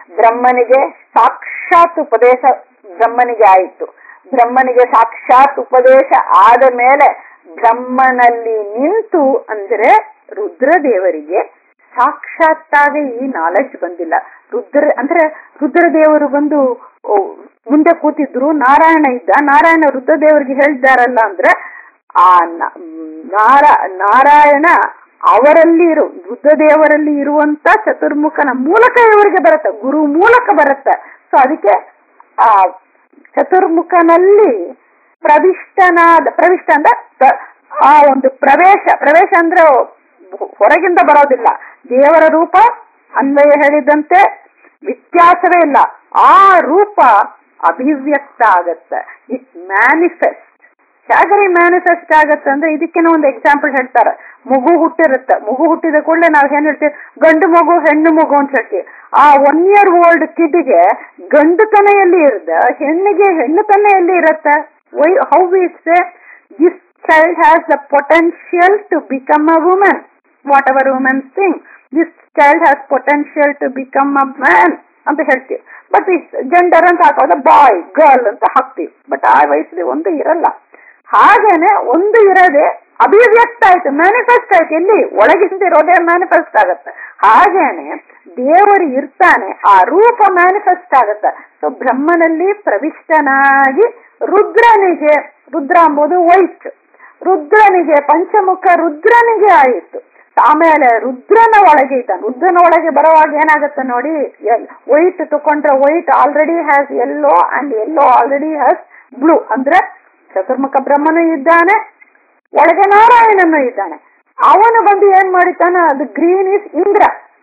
ಬ್ರಹ್ಮನಿಗೆ ಸಾಕ್ಷಾತ್ ಉಪದೇಶ ಬ್ರಹ್ಮನಿಗೆ ಆಯಿತು ಬ್ರಹ್ಮನಿಗೆ ಸಾಕ್ಷಾತ್ ಉಪದೇಶ ಆದ ಮೇಲೆ ಬ್ರಹ್ಮನಲ್ಲಿ ನಿಂತು ಅಂದ್ರೆ ರುದ್ರದೇವರಿಗೆ ಸಾಕ್ಷಾತ್ತಾಗಿ ಈ ನಾಲೆಡ್ಜ್ ಬಂದಿಲ್ಲ ರುದ್ರ ಅಂದ್ರೆ ರುದ್ರದೇವರು ಬಂದು ಓ, ಮುಂದೆ ಕೂತಿದ್ರು ನಾರಾಯಣ ಇದ್ದ ನಾರಾಯಣ ರುದ್ರದೇವರಿಗೆ ಹೇಳ್ತಾರಲ್ಲ ಅಂದ್ರೆ ಆ ನ- ನಾರ ನಾರಾಯಣ ಅವರಲ್ಲಿ ಇರು ರುದ್ರದೇವರಲ್ಲಿ ಇರುವಂತ ಚತುರ್ಮುಖನ ಮೂಲಕ ಇವರಿಗೆ ಬರುತ್ತೆ ಗುರು ಮೂಲಕ ಬರುತ್ತೆ ಸೊ ಅದಕ್ಕೆ ಆ ಚತುರ್ಮುಖನಲ್ಲಿ ಪ್ರವಿಷ್ಟನಾದ ಪ್ರವಿಷ್ಟ ಅಂದ್ರೆ ಪ್ರ- ಆ ಒಂದು ಪ್ರವೇಶ ಪ್ರವೇಶ ಅಂದ್ರೆ ಹೊ- ಹೊರಗಿಂದ ಬರೋದಿಲ್ಲ ದೇವರ ರೂಪ ಅನ್ವಯ ಹೇಳಿದಂತೆ ವ್ಯತ್ಯಾಸವೇ ಇಲ್ಲ ಆ ರೂಪ ಅಭಿವ್ಯಕ್ತ ಆಗತ್ತೆ ಇಟ್ ಮ್ಯಾನಿಫೆಸ್ಟ್ ಹೇಗರಿ ಮ್ಯಾನಿಫೆಸ್ಟ್ ಆಗತ್ತೆ ಅಂದ್ರೆ ಇದಕ್ಕೇನೋ ಒಂದು ಎಕ್ಸಾಂಪಲ್ ಹೇಳ್ತಾರೆ ಮಗು ಹುಟ್ಟಿರುತ್ತೆ ಮಗು ಹುಟ್ಟಿದ ಕೂಡಲೇ ನಾವು ಏನ್ ಹೇಳ್ತೀವಿ ಗಂಡು ಮಗು ಹೆಣ್ಣು ಮಗು ಅಂತ ಹೇಳ್ತೀವಿ ಆ ಒನ್ ಇಯರ್ ಓಲ್ಡ್ ಕಿಡ್ಗೆ ಗಂಡು ತನೆಯಲ್ಲಿ ಇರದ ಹೆಣ್ಣಿಗೆ ಹೆಣ್ಣು ತನೆಯಲ್ಲಿ ಇರತ್ತೆ why how we say this child has the potential to become a women whatever women thing this child has potential to become a man ಅಂತ ಹೇಳ್ತೀವಿ ಬಟ್ ಜೆಂಡರ್ ಅಂತ ಹಾಕೋದ ಬಾಯ್ ಗರ್ಲ್ ಅಂತ ಹಾಕ್ತೀವಿ ಬಟ್ ಆ ವಯಸ್ಸಲ್ಲಿ ಒಂದು ಇರಲ್ಲ ಹಾಗೇನೆ ಒಂದು ಇರದೆ ಅಭಿವ್ಯಕ್ತ ಆಯ್ತು ಮ್ಯಾನಿಫೆಸ್ಟ್ ಆಯ್ತು ಎಲ್ಲಿ ಒಳಗಿಂದಿರೋದೇ ಮ್ಯಾನಿಫೆಸ್ಟ್ ಆಗತ್ತೆ ಹಾಗೇನೆ ದೇವರು ಇರ್ತಾನೆ ಆ ರೂಪ ಮ್ಯಾನಿಫೆಸ್ಟ್ ಆಗತ್ತೆ ಸೊ ಬ್ರಹ್ಮನಲ್ಲಿ ಪ್ರವಿಷ್ಟನಾಗಿ ರುದ್ರನಿಗೆ ರುದ್ರ ಎಂಬುದು ವೈಟ್ ರುದ್ರನಿಗೆ ಪಂಚಮುಖ ರುದ್ರನಿಗೆ ಆಯಿತು ಆಮೇಲೆ ರುದ್ರನ ಒಳಗೆ ಇದ್ದಾನೆ ರುದ್ರನ ಒಳಗೆ ಬರುವಾಗ ಏನಾಗುತ್ತೆ ನೋಡಿ ವೈಟ್ ತಕೊಂಡ್ರೆ white already has yellow and yellow already has blue ಅಂದ್ರೆ ಚತುರ್ಮುಖ ಬ್ರಹ್ಮನು ಇದ್ದಾನೆ ಒಳಗೆ ನಾರಾಯಣನು ಇದ್ದಾನೆ ಅವನು ಬಂದು ಏನ್ ಮಾಡಿದ್ದಾನೆ ಅದು ಗ್ರೀನ್ ಇಸ್ ಇಂದ್ರ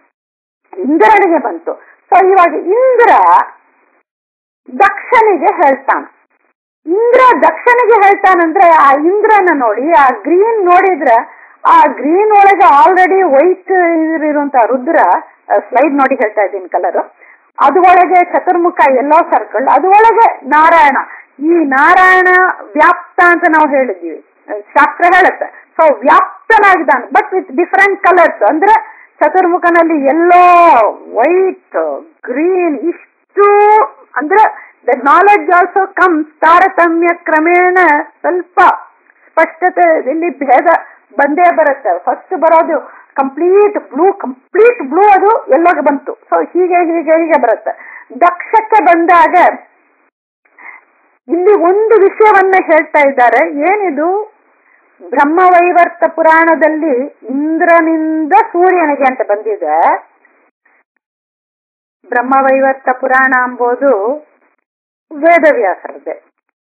ಇಂದ್ರನಿಗೆ ಬಂತು ಸೊ ಇವಾಗ ಇಂದ್ರ ದಕ್ಷನಿಗೆ ಹೇಳ್ತಾನೆ ಇಂದ್ರ ದಕ್ಷನಿಗೆ ಹೇಳ್ತಾನಂದ್ರೆ ಆ ಇಂದ್ರನ ನೋಡಿ ಆ ಗ್ರೀನ್ ನೋಡಿದ್ರೆ ಆ ಗ್ರೀನ್ ಒಳಗೆ ಆಲ್ರೆಡಿ ವೈಟ್ ಇರುವಂತ ರುದ್ರ ಸ್ಲೈಡ್ ನೋಡಿ ಹೇಳ್ತಾ ಇದ್ದೀನಿ ಕಲರ್ ಅದು ಒಳಗೆ ಚತುರ್ಮುಖ ಎಲ್ಲೋ ಸರ್ಕಲ್ ಅದು ಒಳಗೆ ನಾರಾಯಣ ಈ ನಾರಾಯಣ ವ್ಯಾಪ್ತ ಅಂತ ನಾವು ಹೇಳಿದ್ದೀವಿ ಶಾಸ್ತ್ರ ಹೇಳುತ್ತೆ ಸೊ ವ್ಯಾಪ್ತನಾಗಿದ್ದಾನೆ ಬಟ್ ವಿತ್ ಡಿಫರೆಂಟ್ ಕಲರ್ಸ್ ಅಂದ್ರೆ ಚತುರ್ಮುಖನಲ್ಲಿ ಎಲ್ಲೋ ವೈಟ್ ಗ್ರೀನ್ ಇಷ್ಟು ಅಂದ್ರೆ ದ ನಾಲೆಡ್ಜ್ ಆಲ್ಸೋ ಕಮ್ಸ್ ತಾರತಮ್ಯ ಕ್ರಮೇಣ ಸ್ವಲ್ಪ ಸ್ಪಷ್ಟತೆ ಇಲ್ಲಿ ಭೇದ ಬಂದೇ ಬರುತ್ತೆ ಫಸ್ಟ್ ಬರೋದು ಕಂಪ್ಲೀಟ್ ಬ್ಲೂ ಕಂಪ್ಲೀಟ್ ಬ್ಲೂ ಅದು ಎಲ್ಲೋಗೆ ಬಂತು ಸೊ ಹೀಗೆ ಹೀಗೆ ಹೀಗೆ ಬರುತ್ತೆ ದಕ್ಷಕ್ಕೆ ಬಂದಾಗ ಇಲ್ಲಿ ಒಂದು ವಿಷಯವನ್ನ ಹೇಳ್ತಾ ಇದ್ದಾರೆ ಏನಿದು ಬ್ರಹ್ಮವೈವರ್ತ ಪುರಾಣದಲ್ಲಿ ಇಂದ್ರನಿಂದ ಸೂರ್ಯನಿಗೆ ಅಂತ ಬಂದಿದೆ ಬ್ರಹ್ಮವೈವರ್ತ ಪುರಾಣ ಎಂಬುದು ವೇದವ್ಯಾಸರದೆ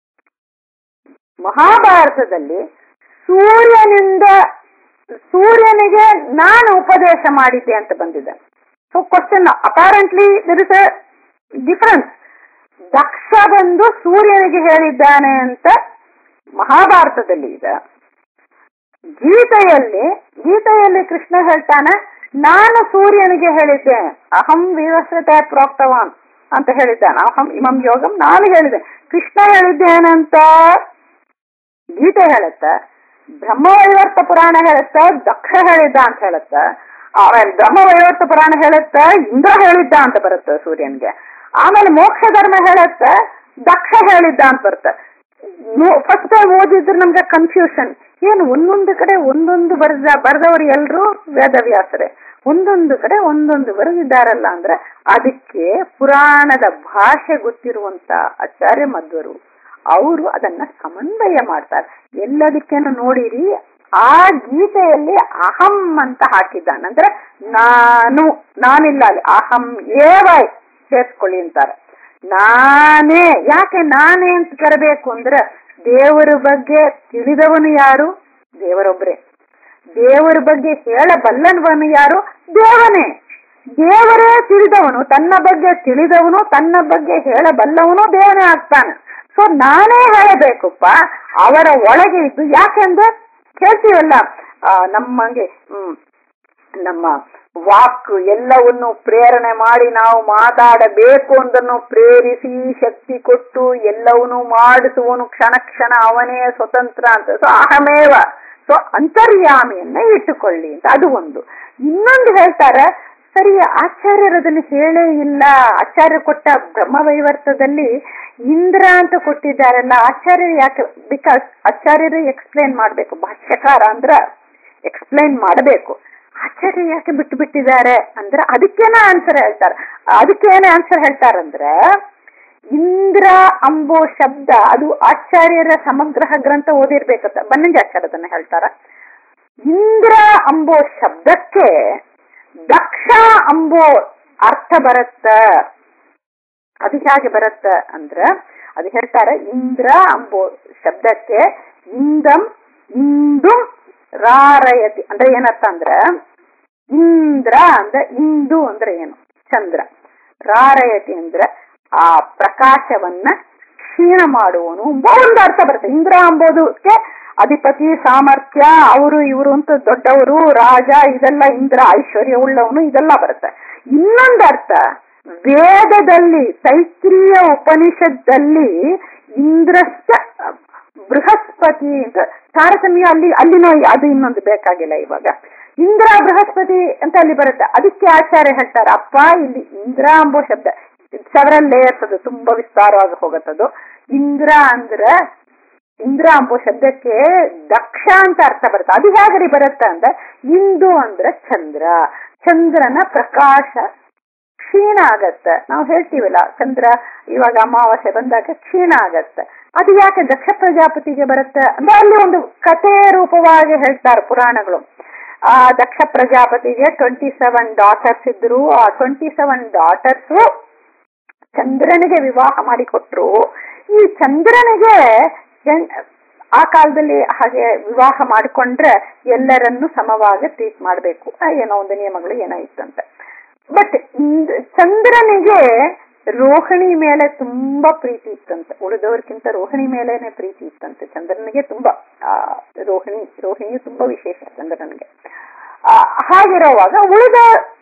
ಮಹಾಭಾರತದಲ್ಲಿ ಸೂರ್ಯನಿಂದ ಸೂರ್ಯನಿಗೆ ನಾನು ಉಪದೇಶ ಮಾಡಿದ್ದೆ ಅಂತ ಬಂದಿದೆ so question apparently there is a difference Daksha ಬಂದು ಸೂರ್ಯನಿಗೆ ಹೇಳಿದ್ದಾನೆ ಅಂತ ಮಹಾಭಾರತದಲ್ಲಿ ಇದೆ ಗೀತೆಯಲ್ಲಿ ಗೀತೆಯಲ್ಲಿ ಕೃಷ್ಣ ಹೇಳ್ತಾನೆ ನಾನು ಸೂರ್ಯನಿಗೆ ಹೇಳಿದ್ದೆ ಅಹಂ ವಿವಸ್ವತೆ ಪ್ರೋಕ್ತವಾನ್ ಅಂತ ಹೇಳಿದ್ದಾನೆ ಅಹಂ ಇಮಂ ಯೋಗಂ ನಾನು ಹೇಳಿದೆ ಕೃಷ್ಣ ಹೇಳಿದ್ದೇನಂತ ಗೀತೆ ಹೇಳುತ್ತೆ ಬ್ರಹ್ಮವೈವರ್ತ ಪುರಾಣ ಹೇಳುತ್ತೆ ದಕ್ಷ ಹೇಳಿದ್ದ ಅಂತ ಹೇಳುತ್ತೆ ಆಮೇಲೆ ಬ್ರಹ್ಮವೈವರ್ತ ಪುರಾಣ ಹೇಳುತ್ತೆ ಇಂದ್ರ ಹೇಳಿದ್ದ ಅಂತ ಬರುತ್ತೆ ಸೂರ್ಯನ್ಗೆ ಆಮೇಲೆ ಮೋಕ್ಷ ಧರ್ಮ ಹೇಳುತ್ತೆ ದಕ್ಷ ಹೇಳಿದ್ದ ಅಂತ ಬರುತ್ತೆ ಫಸ್ಟ್ ಟೈಮ್ ಓದಿದ್ರೆ ನಮ್ಗೆ ಕನ್ಫ್ಯೂಷನ್ ಏನು ಒಂದೊಂದು ಕಡೆ ಒಂದೊಂದು ಬರೆದ ಬರೆದವರು ಎಲ್ರು ವೇದವ್ಯಾಸರೇ ಒಂದೊಂದು ಕಡೆ ಒಂದೊಂದು ಬರೆದಿದ್ದಾರಲ್ಲ ಅಂದ್ರೆ ಅದಕ್ಕೆ ಪುರಾಣದ ಭಾಷೆ ಗೊತ್ತಿರುವಂತ ಆಚಾರ್ಯ ಮಧ್ವರು ಅವರು ಅದನ್ನ ಸಮನ್ವಯ ಮಾಡ್ತಾರೆ ಎಲ್ಲದಕ್ಕೇನು ನೋಡಿರಿ ಆ ಗೀತೆಯಲ್ಲಿ ಅಹಂ ಅಂತ ಹಾಕಿದ್ದಾನೆ ಅಂದ್ರೆ ನಾನು ನಾನಿಲ್ಲ ಅಲ್ಲಿ ಅಹಂ ಏವ ಸೇರ್ಸ್ಕೊಳ್ಳಿ ಅಂತಾರೆ ನಾನೇ ಯಾಕೆ ನಾನೇ ಅಂತ ಕರಬೇಕು ಅಂದ್ರೆ ದೇವರ ಬಗ್ಗೆ ತಿಳಿದವನು ಯಾರು ದೇವರೊಬ್ರೆ ದೇವರ ಬಗ್ಗೆ ಹೇಳಬಲ್ಲವನು ಯಾರು ದೇವನೇ ದೇವರೇ ತಿಳಿದವನು ತನ್ನ ಬಗ್ಗೆ ತಿಳಿದವನು ತನ್ನ ಬಗ್ಗೆ ಹೇಳಬಲ್ಲವನು ದೇವನೇ ಆಗ್ತಾನೆ ಸೊ ನಾನೇ ಹೇಳಬೇಕಪ್ಪ ಅವರ ಒಳಗೆ ಇದ್ದು ಯಾಕೆಂದ್ರೆ ಹೇಳ್ತೀವಲ್ಲ ನಮ್ಮಂಗೆ ಹ್ಮ್ ನಮ್ಮ ವಾಕ್ ಎಲ್ಲವನ್ನು ಪ್ರೇರಣೆ ಮಾಡಿ ನಾವು ಮಾತಾಡಬೇಕು ಅಂದನ್ನು ಪ್ರೇರಿಸಿ ಶಕ್ತಿ ಕೊಟ್ಟು ಎಲ್ಲವನ್ನೂ ಮಾಡಿಸುವನು ಕ್ಷಣ ಕ್ಷಣ ಅವನೇ ಸ್ವತಂತ್ರ ಅಂತ ಸೊ ಅಹಮೇವ ಸೊ ಅಂತರ್ಯಾಮಿಯನ್ನ ಇಟ್ಟುಕೊಳ್ಳಿ ಅಂತ ಅದು ಒಂದು ಇನ್ನೊಂದು ಹೇಳ್ತಾರೆ ಸರಿ ಆಚಾರ್ಯರು ಅದನ್ನು ಹೇಳೇ ಇಲ್ಲ ಆಚಾರ್ಯ ಕೊಟ್ಟ ಬ್ರಹ್ಮವೈವರ್ತದಲ್ಲಿ ಇಂದ್ರ ಅಂತ ಕೊಟ್ಟಿದ್ದಾರಲ್ಲ ಆಚಾರ್ಯರು ಯಾಕೆ ಬಿಕಾಸ್ ಆಚಾರ್ಯರು ಎಕ್ಸ್ಪ್ಲೈನ್ ಮಾಡ್ಬೇಕು ಭಾಷ್ಯಕಾರ ಅಂದ್ರ ಎಕ್ಸ್ಪ್ಲೈನ್ ಮಾಡಬೇಕು ಆಚಾರ್ಯ ಯಾಕೆ ಬಿಟ್ಟು ಬಿಟ್ಟಿದ್ದಾರೆ ಅಂದ್ರೆ ಅದಕ್ಕೇನ ಆನ್ಸರ್ ಹೇಳ್ತಾರೆ ಅದಕ್ಕೇನ ಆನ್ಸರ್ ಹೇಳ್ತಾರಂದ್ರೆ ಇಂದ್ರ ಅಂಬೋ ಶಬ್ದ ಅದು ಆಚಾರ್ಯರ ಸಮಗ್ರಹ ಗ್ರಂಥ ಓದಿರ್ಬೇಕಂತ ಬನ್ನಂಜಿ ಆಚಾರ್ಯದನ್ನ ಹೇಳ್ತಾರ ಇಂದ್ರ ಅಂಬೋ ಶಬ್ದಕ್ಕೆ ದಕ್ಷ ಅಂಬೋ ಅರ್ಥ ಬರುತ್ತ ಅದು ಹೇಗೆ ಬರುತ್ತ ಅಂದ್ರ ಅದು ಹೇಳ್ತಾರೆ ಇಂದ್ರ ಅಂಬೋ ಶಬ್ದಕ್ಕೆ ಇಂದಂ ಇಂದು ರಾರಯತಿ ಅಂದ್ರೆ ಏನರ್ಥ ಅಂದ್ರ ಇಂದ್ರ ಅಂದ್ರೆ ಇಂದು ಅಂದ್ರೆ ಏನು ಚಂದ್ರ ರಾರಯತಿ ಅಂದ್ರೆ ಆ ಪ್ರಕಾಶವನ್ನ ಕ್ಷೀಣ ಮಾಡುವನು ಒಂದು ಅರ್ಥ ಬರುತ್ತೆ ಇಂದ್ರ ಅಂಬೋದಕ್ಕೆ ಅಧಿಪತಿ ಸಾಮರ್ಥ್ಯ ಅವರು ಇವರು ಅಂತ ದೊಡ್ಡವರು ರಾಜ ಇದೆಲ್ಲ ಇಂದ್ರ ಐಶ್ವರ್ಯ ಉಳ್ಳವನು ಇದೆಲ್ಲ ಬರುತ್ತೆ ಇನ್ನೊಂದು ಅರ್ಥ ವೇದದಲ್ಲಿ ತೈತ್ರಿಯ ಉಪನಿಷತ್ತಲ್ಲಿ ಇಂದ್ರಸ್ಥ ಬೃಹಸ್ಪತಿ ಅಂತ ತಾರತಮ್ಯ ಅಲ್ಲಿ ಅಲ್ಲಿನೋ ಅದು ಇನ್ನೊಂದು ಬೇಕಾಗಿಲ್ಲ ಇವಾಗ ಇಂದ್ರ ಬೃಹಸ್ಪತಿ ಅಂತ ಅಲ್ಲಿ ಬರುತ್ತೆ ಅದಕ್ಕೆ ಆಚಾರ್ಯ ಹೇಳ್ತಾರೆ ಅಪ್ಪ ಇಲ್ಲಿ ಇಂದ್ರ ಅಂಬೋ ಶಬ್ದ ಸೆವರಲ್ ಲೇಯರ್ಸ್ ಅದು ತುಂಬಾ ವಿಸ್ತಾರವಾಗಿ ಹೋಗುತ್ತದು ಇಂದ್ರ ಅಂದ್ರ ಇಂದ್ರ ಅಂಬೋ ಶಬ್ದಕ್ಕೆ ದಕ್ಷ ಅಂತ ಅರ್ಥ ಬರುತ್ತೆ ಅದು ಹೇಗ್ರಿ ಬರುತ್ತೆ ಅಂದ್ರೆ ಇಂದು ಅಂದ್ರೆ ಚಂದ್ರ ಚಂದ್ರನ ಪ್ರಕಾಶ ಕ್ಷೀಣ ಆಗತ್ತೆ ನಾವು ಹೇಳ್ತೀವಲ್ಲ ಚಂದ್ರ ಇವಾಗ ಅಮಾವಾಸ್ಯೆ ಬಂದಾಗ ಕ್ಷೀಣ ಆಗತ್ತೆ ಅದು ಯಾಕೆ ದಕ್ಷ ಪ್ರಜಾಪತಿಗೆ ಬರುತ್ತೆ ಅಂದ್ರೆ ಅಲ್ಲಿ ಒಂದು ಕಥೆ ರೂಪವಾಗಿ ಹೇಳ್ತಾರೆ ಪುರಾಣಗಳು ಆ ದಕ್ಷ ಪ್ರಜಾಪತಿಗೆ ಟ್ವೆಂಟಿ ಸೆವೆನ್ ಡಾಟರ್ಸ್ ಇದ್ರು ಆ ಟ್ವೆಂಟಿ ಸೆವೆನ್ ಡಾಟರ್ಸ್ ಚಂದ್ರನಿಗೆ ವಿವಾಹ ಮಾಡಿಕೊಟ್ರು ಈ ಚಂದ್ರನಿಗೆ ಆ ಕಾಲದಲ್ಲಿ ಹಾಗೆ ವಿವಾಹ ಮಾಡಿಕೊಂಡ್ರೆ ಎಲ್ಲರನ್ನು ಸಮವಾಗಿ ಟ್ರೀಟ್ ಮಾಡಬೇಕು ಏನೋ ಒಂದು ನಿಯಮಗಳು ಏನೋ ಇತ್ತಂತೆ ಬಟ್ ಚಂದ್ರನಿಗೆ ರೋಹಿಣಿ ಮೇಲೆ ತುಂಬಾ ಪ್ರೀತಿ ಇತ್ತಂತೆ ಉಳಿದವ್ರಿಗಿಂತ ರೋಹಿಣಿ ಮೇಲೇನೆ ಪ್ರೀತಿ ಇತ್ತಂತೆ ಚಂದ್ರನಿಗೆ ತುಂಬಾ ಆ ರೋಹಿಣಿ ರೋಹಿಣಿ ತುಂಬಾ ವಿಶೇಷ ಚಂದ್ರನಿಗೆ ಹಾಗಿರುವಾಗ ಉಳಿದ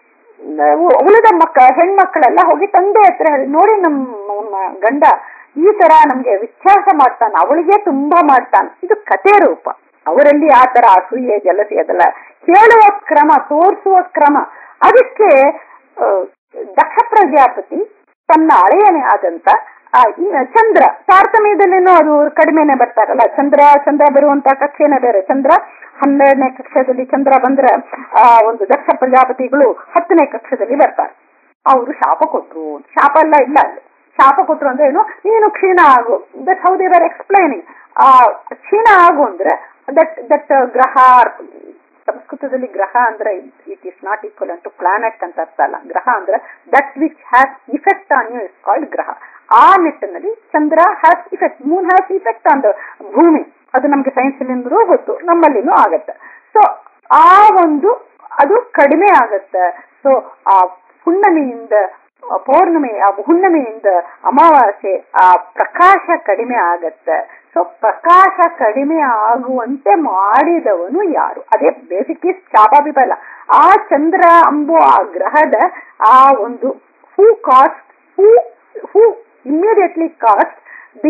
ಉಳಿದ ಮಕ್ಕ ಹೆಣ್ಮಕ್ಳೆಲ್ಲ ಹೋಗಿ ತಂದೆ ಹತ್ರ ಹೇಳಿ ನೋಡಿ ನಮ್ಮ ಗಂಡ ಈ ತರ ನಮ್ಗೆ ವ್ಯತ್ಯಾಸ ಮಾಡ್ತಾನೆ ಅವಳಿಗೆ ತುಂಬಾ ಮಾಡ್ತಾನೆ ಇದು ಕತೆ ರೂಪ ಅವರಲ್ಲಿ ಆ ತರ ಅಸೂಯೆ ಜಲಸಿ ಅದೆಲ್ಲ ಹೇಳುವ ಕ್ರಮ ತೋರಿಸುವ ಕ್ರಮ ಅದಕ್ಕೆ ದಕ್ಷ ಪ್ರಜಾಪತಿ ತನ್ನ ಅಳೆಯನೇ ಆದಂತ ಚಂದ್ರ ತಾರತಮ್ಯದಲ್ಲೇನೋ ಅದು ಕಡಿಮೆನೆ ಬರ್ತಾರಲ್ಲ ಚಂದ್ರ ಚಂದ್ರ ಬರುವಂತ ಕಕ್ಷೆನೇ ಬೇರೆ ಚಂದ್ರ ಹನ್ನೆರಡನೇ ಕಕ್ಷದಲ್ಲಿ ಚಂದ್ರ ಬಂದ್ರೆ ಆ ಒಂದು ದಕ್ಷ ಪ್ರಜಾಪತಿಗಳು ಹತ್ತನೇ ಕಕ್ಷದಲ್ಲಿ ಬರ್ತಾರೆ ಅವರು ಶಾಪ ಕೊಟ್ರು ಶಾಪ ಎಲ್ಲ ಇಲ್ಲ ಅಲ್ಲಿ ಶಾಪ ಕೊಟ್ರು ಅಂದ್ರೆ ಏನು ನೀನು ಕ್ಷೀಣ ಆಗು that how they are explaining ಆ ಕ್ಷೀಣ ಆಗು ಅಂದ್ರೆ ದಟ್ ದಟ್ ಗ್ರಹ ಸಂಸ್ಕೃತದಲ್ಲಿ ಗ್ರಹ ಅಂದ್ರೆ it is not equal to planet ಅಂತ ಅರ್ಥ ಅಲ್ಲ ಗ್ರಹ ಅಂದ್ರೆ that which has effect on you is called ಗ್ರಹ ಆ ನಿಟ್ಟಿನಲ್ಲಿ Chandra has effect moon has effect on the ಭೂಮಿ ಅದು ನಮ್ಗೆ ಸೈನ್ಸ್ ಅಲ್ಲಿಂದ್ರೂ ಗೊತ್ತು ನಮ್ಮಲ್ಲಿನೂ ಆಗತ್ತೆ ಸೊ ಆ ಒಂದು ಅದು ಕಡಿಮೆ ಆಗತ್ತೆ ಸೊ ಆ ಹುಣ್ಣಿಮೆಯಿಂದ ಪೌರ್ಣಿಮೆ ಆ ಹುಣ್ಣಿಮೆಯಿಂದ ಅಮಾವಾಸ್ಯೆ ಆ ಪ್ರಕಾಶ ಕಡಿಮೆ ಆಗತ್ತೆ ಸೊ ಪ್ರಕಾಶ ಕಡಿಮೆ ಆಗುವಂತೆ ಮಾಡಿದವನು ಯಾರು ಅದೇ ಬೇಸಿಕ್ ಇಸ್ ಚಾಪಾಬಿಬಲ ಆ ಚಂದ್ರ ಅಂಬೋ ಆ ಗ್ರಹದ ಆ ಒಂದು who cost who who immediately cost the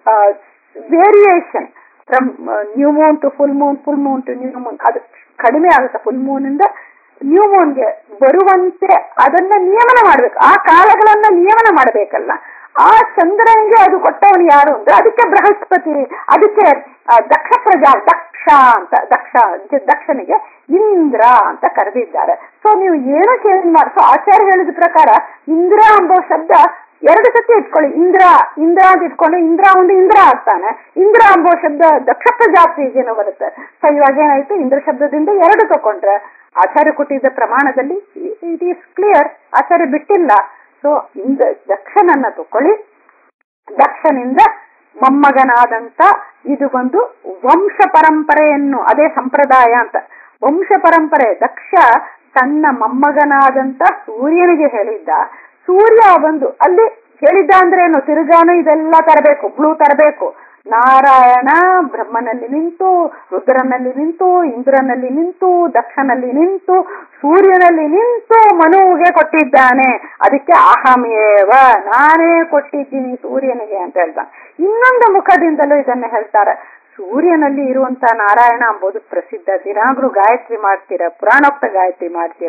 variation from new moon to full moon full moon to new moon ಅದು ಕಡಿಮೆ ಆಗುತ್ತೆ ಫುಲ್ ಮೂನ್ ಇಂದ ನ್ಯೂ ಮೂನ್ಗೆ ಬರುವಂತೆ ಅದನ್ನ ನಿಯಮನ ಮಾಡ್ಬೇಕು ಆ ಕಾಲಗಳನ್ನ ನಿಯಮನ ಮಾಡಬೇಕಲ್ಲ ಆ ಚಂದ್ರನಿಗೆ ಅದು ಕೊಟ್ಟವನು ಯಾರು ಅಂದ್ರೆ ಅದಕ್ಕೆ ಬೃಹಸ್ಪತಿ ಅದಕ್ಕೆ ದಕ್ಷ ಪ್ರಜಾ ದಕ್ಷ ಅಂತ ದಕ್ಷ ದಕ್ಷನಿಗೆ ಇಂದ್ರ ಅಂತ ಕರೆದಿದ್ದಾರೆ ಸೊ ನೀವು ಏನು ಚೇಂಜ್ ಮಾಡಿ ಸೊ ಆಚಾರ್ಯ ಹೇಳಿದ ಪ್ರಕಾರ ಇಂದ್ರ ಎಂಬ ಶಬ್ದ ಎರಡು ಸತಿ ಇಟ್ಕೊಳ್ಳಿ ಇಂದ್ರ ಇಂದ್ರ ಅಂತ ಇಟ್ಕೊಂಡು ಇಂದ್ರ ಒಂದು ಇಂದ್ರ ಆಗ್ತಾನೆ ಇಂದ್ರ ಎಂಬ ಶಬ್ದ ದಕ್ಷ ಪ್ರಜಾತಿಗೇನೋ ಬರುತ್ತೆ ಸೊ ಇವಾಗ ಏನಾಯ್ತು ಇಂದ್ರ ಶಬ್ದದಿಂದ ಎರಡು ತಕೊಂಡ್ರೆ ಆಚಾರ್ಯ ಕೊಟ್ಟಿದ್ದ ಪ್ರಮಾಣದಲ್ಲಿ ಇಟ್ ಈಸ್ ಕ್ಲಿಯರ್ ಆಚಾರ್ಯ ಬಿಟ್ಟಿಲ್ಲ ಸೊ ಇಂದ ದಕ್ಷನನ್ನ ತಕೊಳ್ಳಿ ದಕ್ಷನಿಂದ ಮೊಮ್ಮಗನಾದಂತ ಇದು ಒಂದು ವಂಶ ಪರಂಪರೆಯನ್ನು ಅದೇ ಸಂಪ್ರದಾಯ ಅಂತ ವಂಶ ಪರಂಪರೆ ದಕ್ಷ ತನ್ನ ಮೊಮ್ಮಗನಾದಂತ ಸೂರ್ಯನಿಗೆ ಹೇಳಿದ್ದ ಸೂರ್ಯ ಬಂದು ಅಲ್ಲಿ ಹೇಳಿದ್ದ ಅಂದ್ರೆ ಏನು ತಿರುಗಾನು ಇದೆಲ್ಲ ತರಬೇಕು ಬ್ಲೂ ತರಬೇಕು ನಾರಾಯಣ ಬ್ರಹ್ಮನಲ್ಲಿ ನಿಂತು ರುದ್ರನಲ್ಲಿ ನಿಂತು ಇಂದ್ರನಲ್ಲಿ ನಿಂತು ದಕ್ಷನಲ್ಲಿ ನಿಂತು ಸೂರ್ಯನಲ್ಲಿ ನಿಂತು ಮನುವಿಗೆ ಕೊಟ್ಟಿದ್ದಾನೆ ಅದಕ್ಕೆ ಅಹಮೇವ ನಾನೇ ಕೊಟ್ಟಿದ್ದೀನಿ ಸೂರ್ಯನಿಗೆ ಅಂತ ಹೇಳ್ತಾನೆ ಇನ್ನೊಂದು ಮುಖದಿಂದಲೂ ಇದನ್ನ ಹೇಳ್ತಾರೆ ಸೂರ್ಯನಲ್ಲಿ ಇರುವಂತ ನಾರಾಯಣ ಎಂಬುದು ಪ್ರಸಿದ್ಧ ದಿನಾಗ್ಲೂ ಗಾಯತ್ರಿ ಮಾಡ್ತೀರಾ ಪುರಾಣೋಕ್ತ ಗಾಯತ್ರಿ ಮಾಡ್ತೀರಾ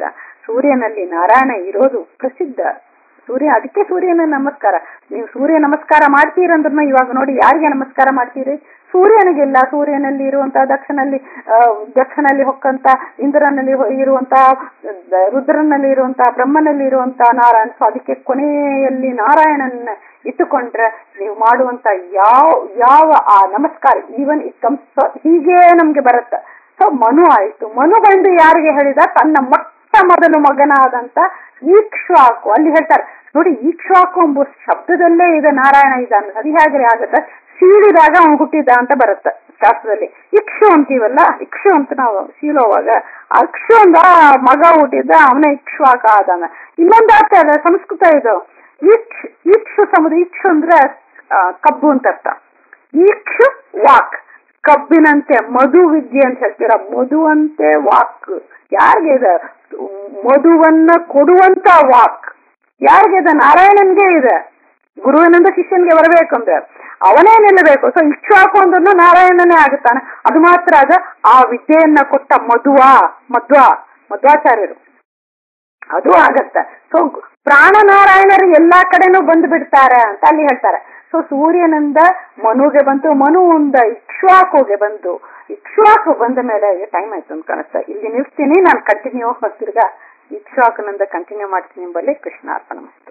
ಸೂರ್ಯನಲ್ಲಿ ನಾರಾಯಣ ಇರೋದು ಪ್ರಸಿದ್ಧ ಸೂರ್ಯ ಅದಕ್ಕೆ ಸೂರ್ಯನ ನಮಸ್ಕಾರ ನೀವು ಸೂರ್ಯ ನಮಸ್ಕಾರ ಮಾಡ್ತೀರಂದ್ರೂ ಇವಾಗ ನೋಡಿ ಯಾರಿಗೆ ನಮಸ್ಕಾರ ಮಾಡ್ತೀರಿ ಸೂರ್ಯನಿಗಿಲ್ಲ ಸೂರ್ಯನಲ್ಲಿ ಇರುವಂತ ದಕ್ಷನಲ್ಲಿ ಆ, ದಕ್ಷನಲ್ಲಿ ಹೊಕ್ಕಂತ ಇಂದ್ರನಲ್ಲಿ ಹೊ- ಇರುವಂತ ದ- ರುದ್ರನಲ್ಲಿ ಇರುವಂತ ಬ್ರಹ್ಮನಲ್ಲಿ ಇರುವಂತ ನಾರಾಯಣ ಸೊ ಅದಕ್ಕೆ ಕೊನೆಯಲ್ಲಿ ನಾರಾಯಣನ ಇಟ್ಟುಕೊಂಡ್ರೆ ನೀವು ಮಾಡುವಂತ ಯಾವ ಯಾವ ಆ ನಮಸ್ಕಾರ ಈವನ್ ಇಟ್ ಕಮ್ಸ್ ಹೀಗೆ ನಮ್ಗೆ ಬರುತ್ತೆ ಸೊ ಮನು ಆಯ್ತು ಮನು ಬಂದು ಯಾರಿಗೆ ಹೇಳಿದ ತನ್ನ ಮೊಟ್ಟ ಮೊದಲು ಮಗನಾದಂತ ಈಕ್ಷ್ವಾಕು ಅಲ್ಲಿ ಹೇಳ್ತಾರೆ ನೋಡಿ ಈಕ್ಷ್ವಾಕು ಎಂಬ ಶಬ್ದದಲ್ಲೇ ಇದೆ ನಾರಾಯಣ ಇದ್ದಾನೆ ಅದು ಹೇಗೆ ಆಗುತ್ತೆ ಸೀಳಿದಾಗ ಅವನು ಹುಟ್ಟಿದ ಅಂತ ಬರುತ್ತೆ ಶಾಸ್ತ್ರದಲ್ಲಿ ಇಕ್ಷು ಅಂತೀವಲ್ಲ ಇಕ್ಷು ಅಂತ ನಾವು ಸೀಲೋವಾಗ ಅಕ್ಷು ಅಂದ ಮಗ ಹುಟ್ಟಿದ್ದ ಅವನ ಇಕ್ಷ್ವಾಕ ಆದಾನ ಇನ್ನೊಂದು ಅರ್ಥ ಇದೆ ಸಂಸ್ಕೃತ ಇದು ಈಕ್ಷ ಈಕ್ಷು ಸಮುದ್ರ ಈಕ್ಷು ಅಂದ್ರೆ ಆ, ಕಬ್ಬು ಅಂತ ಅರ್ಥ ಈಕ್ಷು ವಾಕ್ ಕಬ್ಬಿನಂತೆ ಮಧು ವಿದ್ಯೆ ಅಂತ ಹೇಳ್ತೀರ ಮಧುವಂತೆ ವಾಕ್ ಯಾರಿಗೆ ಇದೆ ಮಧುವನ್ನ ಕೊಡುವಂತ ವಾಕ್ ಯಾರಿಗೆ ಇದೆ ನಾರಾಯಣನ್ಗೆ ಇದೆ ಗುರುವಿನಿಂದ ಶಿಷ್ಯನ್ಗೆ ಬರಬೇಕಂದ್ರೆ ಅವನೇ ನಿಲ್ಲಬೇಕು ಸೊ ಇಚ್ಛಾಕು ಅಂದ್ರೂ ನಾರಾಯಣನೇ ಆಗುತ್ತಾನೆ ಅದು ಮಾತ್ರ ಅದ ಆ ವಿದ್ಯೆಯನ್ನ ಕೊಟ್ಟ ಮಧುವ ಮಧ್ವ ಮಧ್ವಾಚಾರ್ಯರು ಅದು ಆಗತ್ತೆ ಸೊ ಪ್ರಾಣನಾರಾಯಣರು ಎಲ್ಲಾ ಕಡೆನೂ ಬಂದು ಬಿಡ್ತಾರೆ ಅಂತ ಅಲ್ಲಿ ಹೇಳ್ತಾರೆ ಸೊ ಸೂರ್ಯನಿಂದ ಮನುಗೆ ಬಂತು ಮನುವಿಂದ ಇಕ್ಷ್ವಾಕುಗೆ ಬಂತು ಇಕ್ಷ್ವಾಕು ಬಂದ ಮೇಲೆ ಟೈಮ್ ಆಯ್ತು ಅಂತ ಕಾಣುತ್ತೆ ಇಲ್ಲಿ ನಿಲ್ಸ್ತೀನಿ ನಾನು ಕಂಟಿನ್ಯೂ ತಿರ್ಗಾ ಇಕ್ಷ್ವಾಕನಿಂದ ಕಂಟಿನ್ಯೂ ಮಾಡ್ತೀನಿ ಎಂಬಲ್ಲಿ ಕೃಷ್ಣ ಅರ್ಪಣ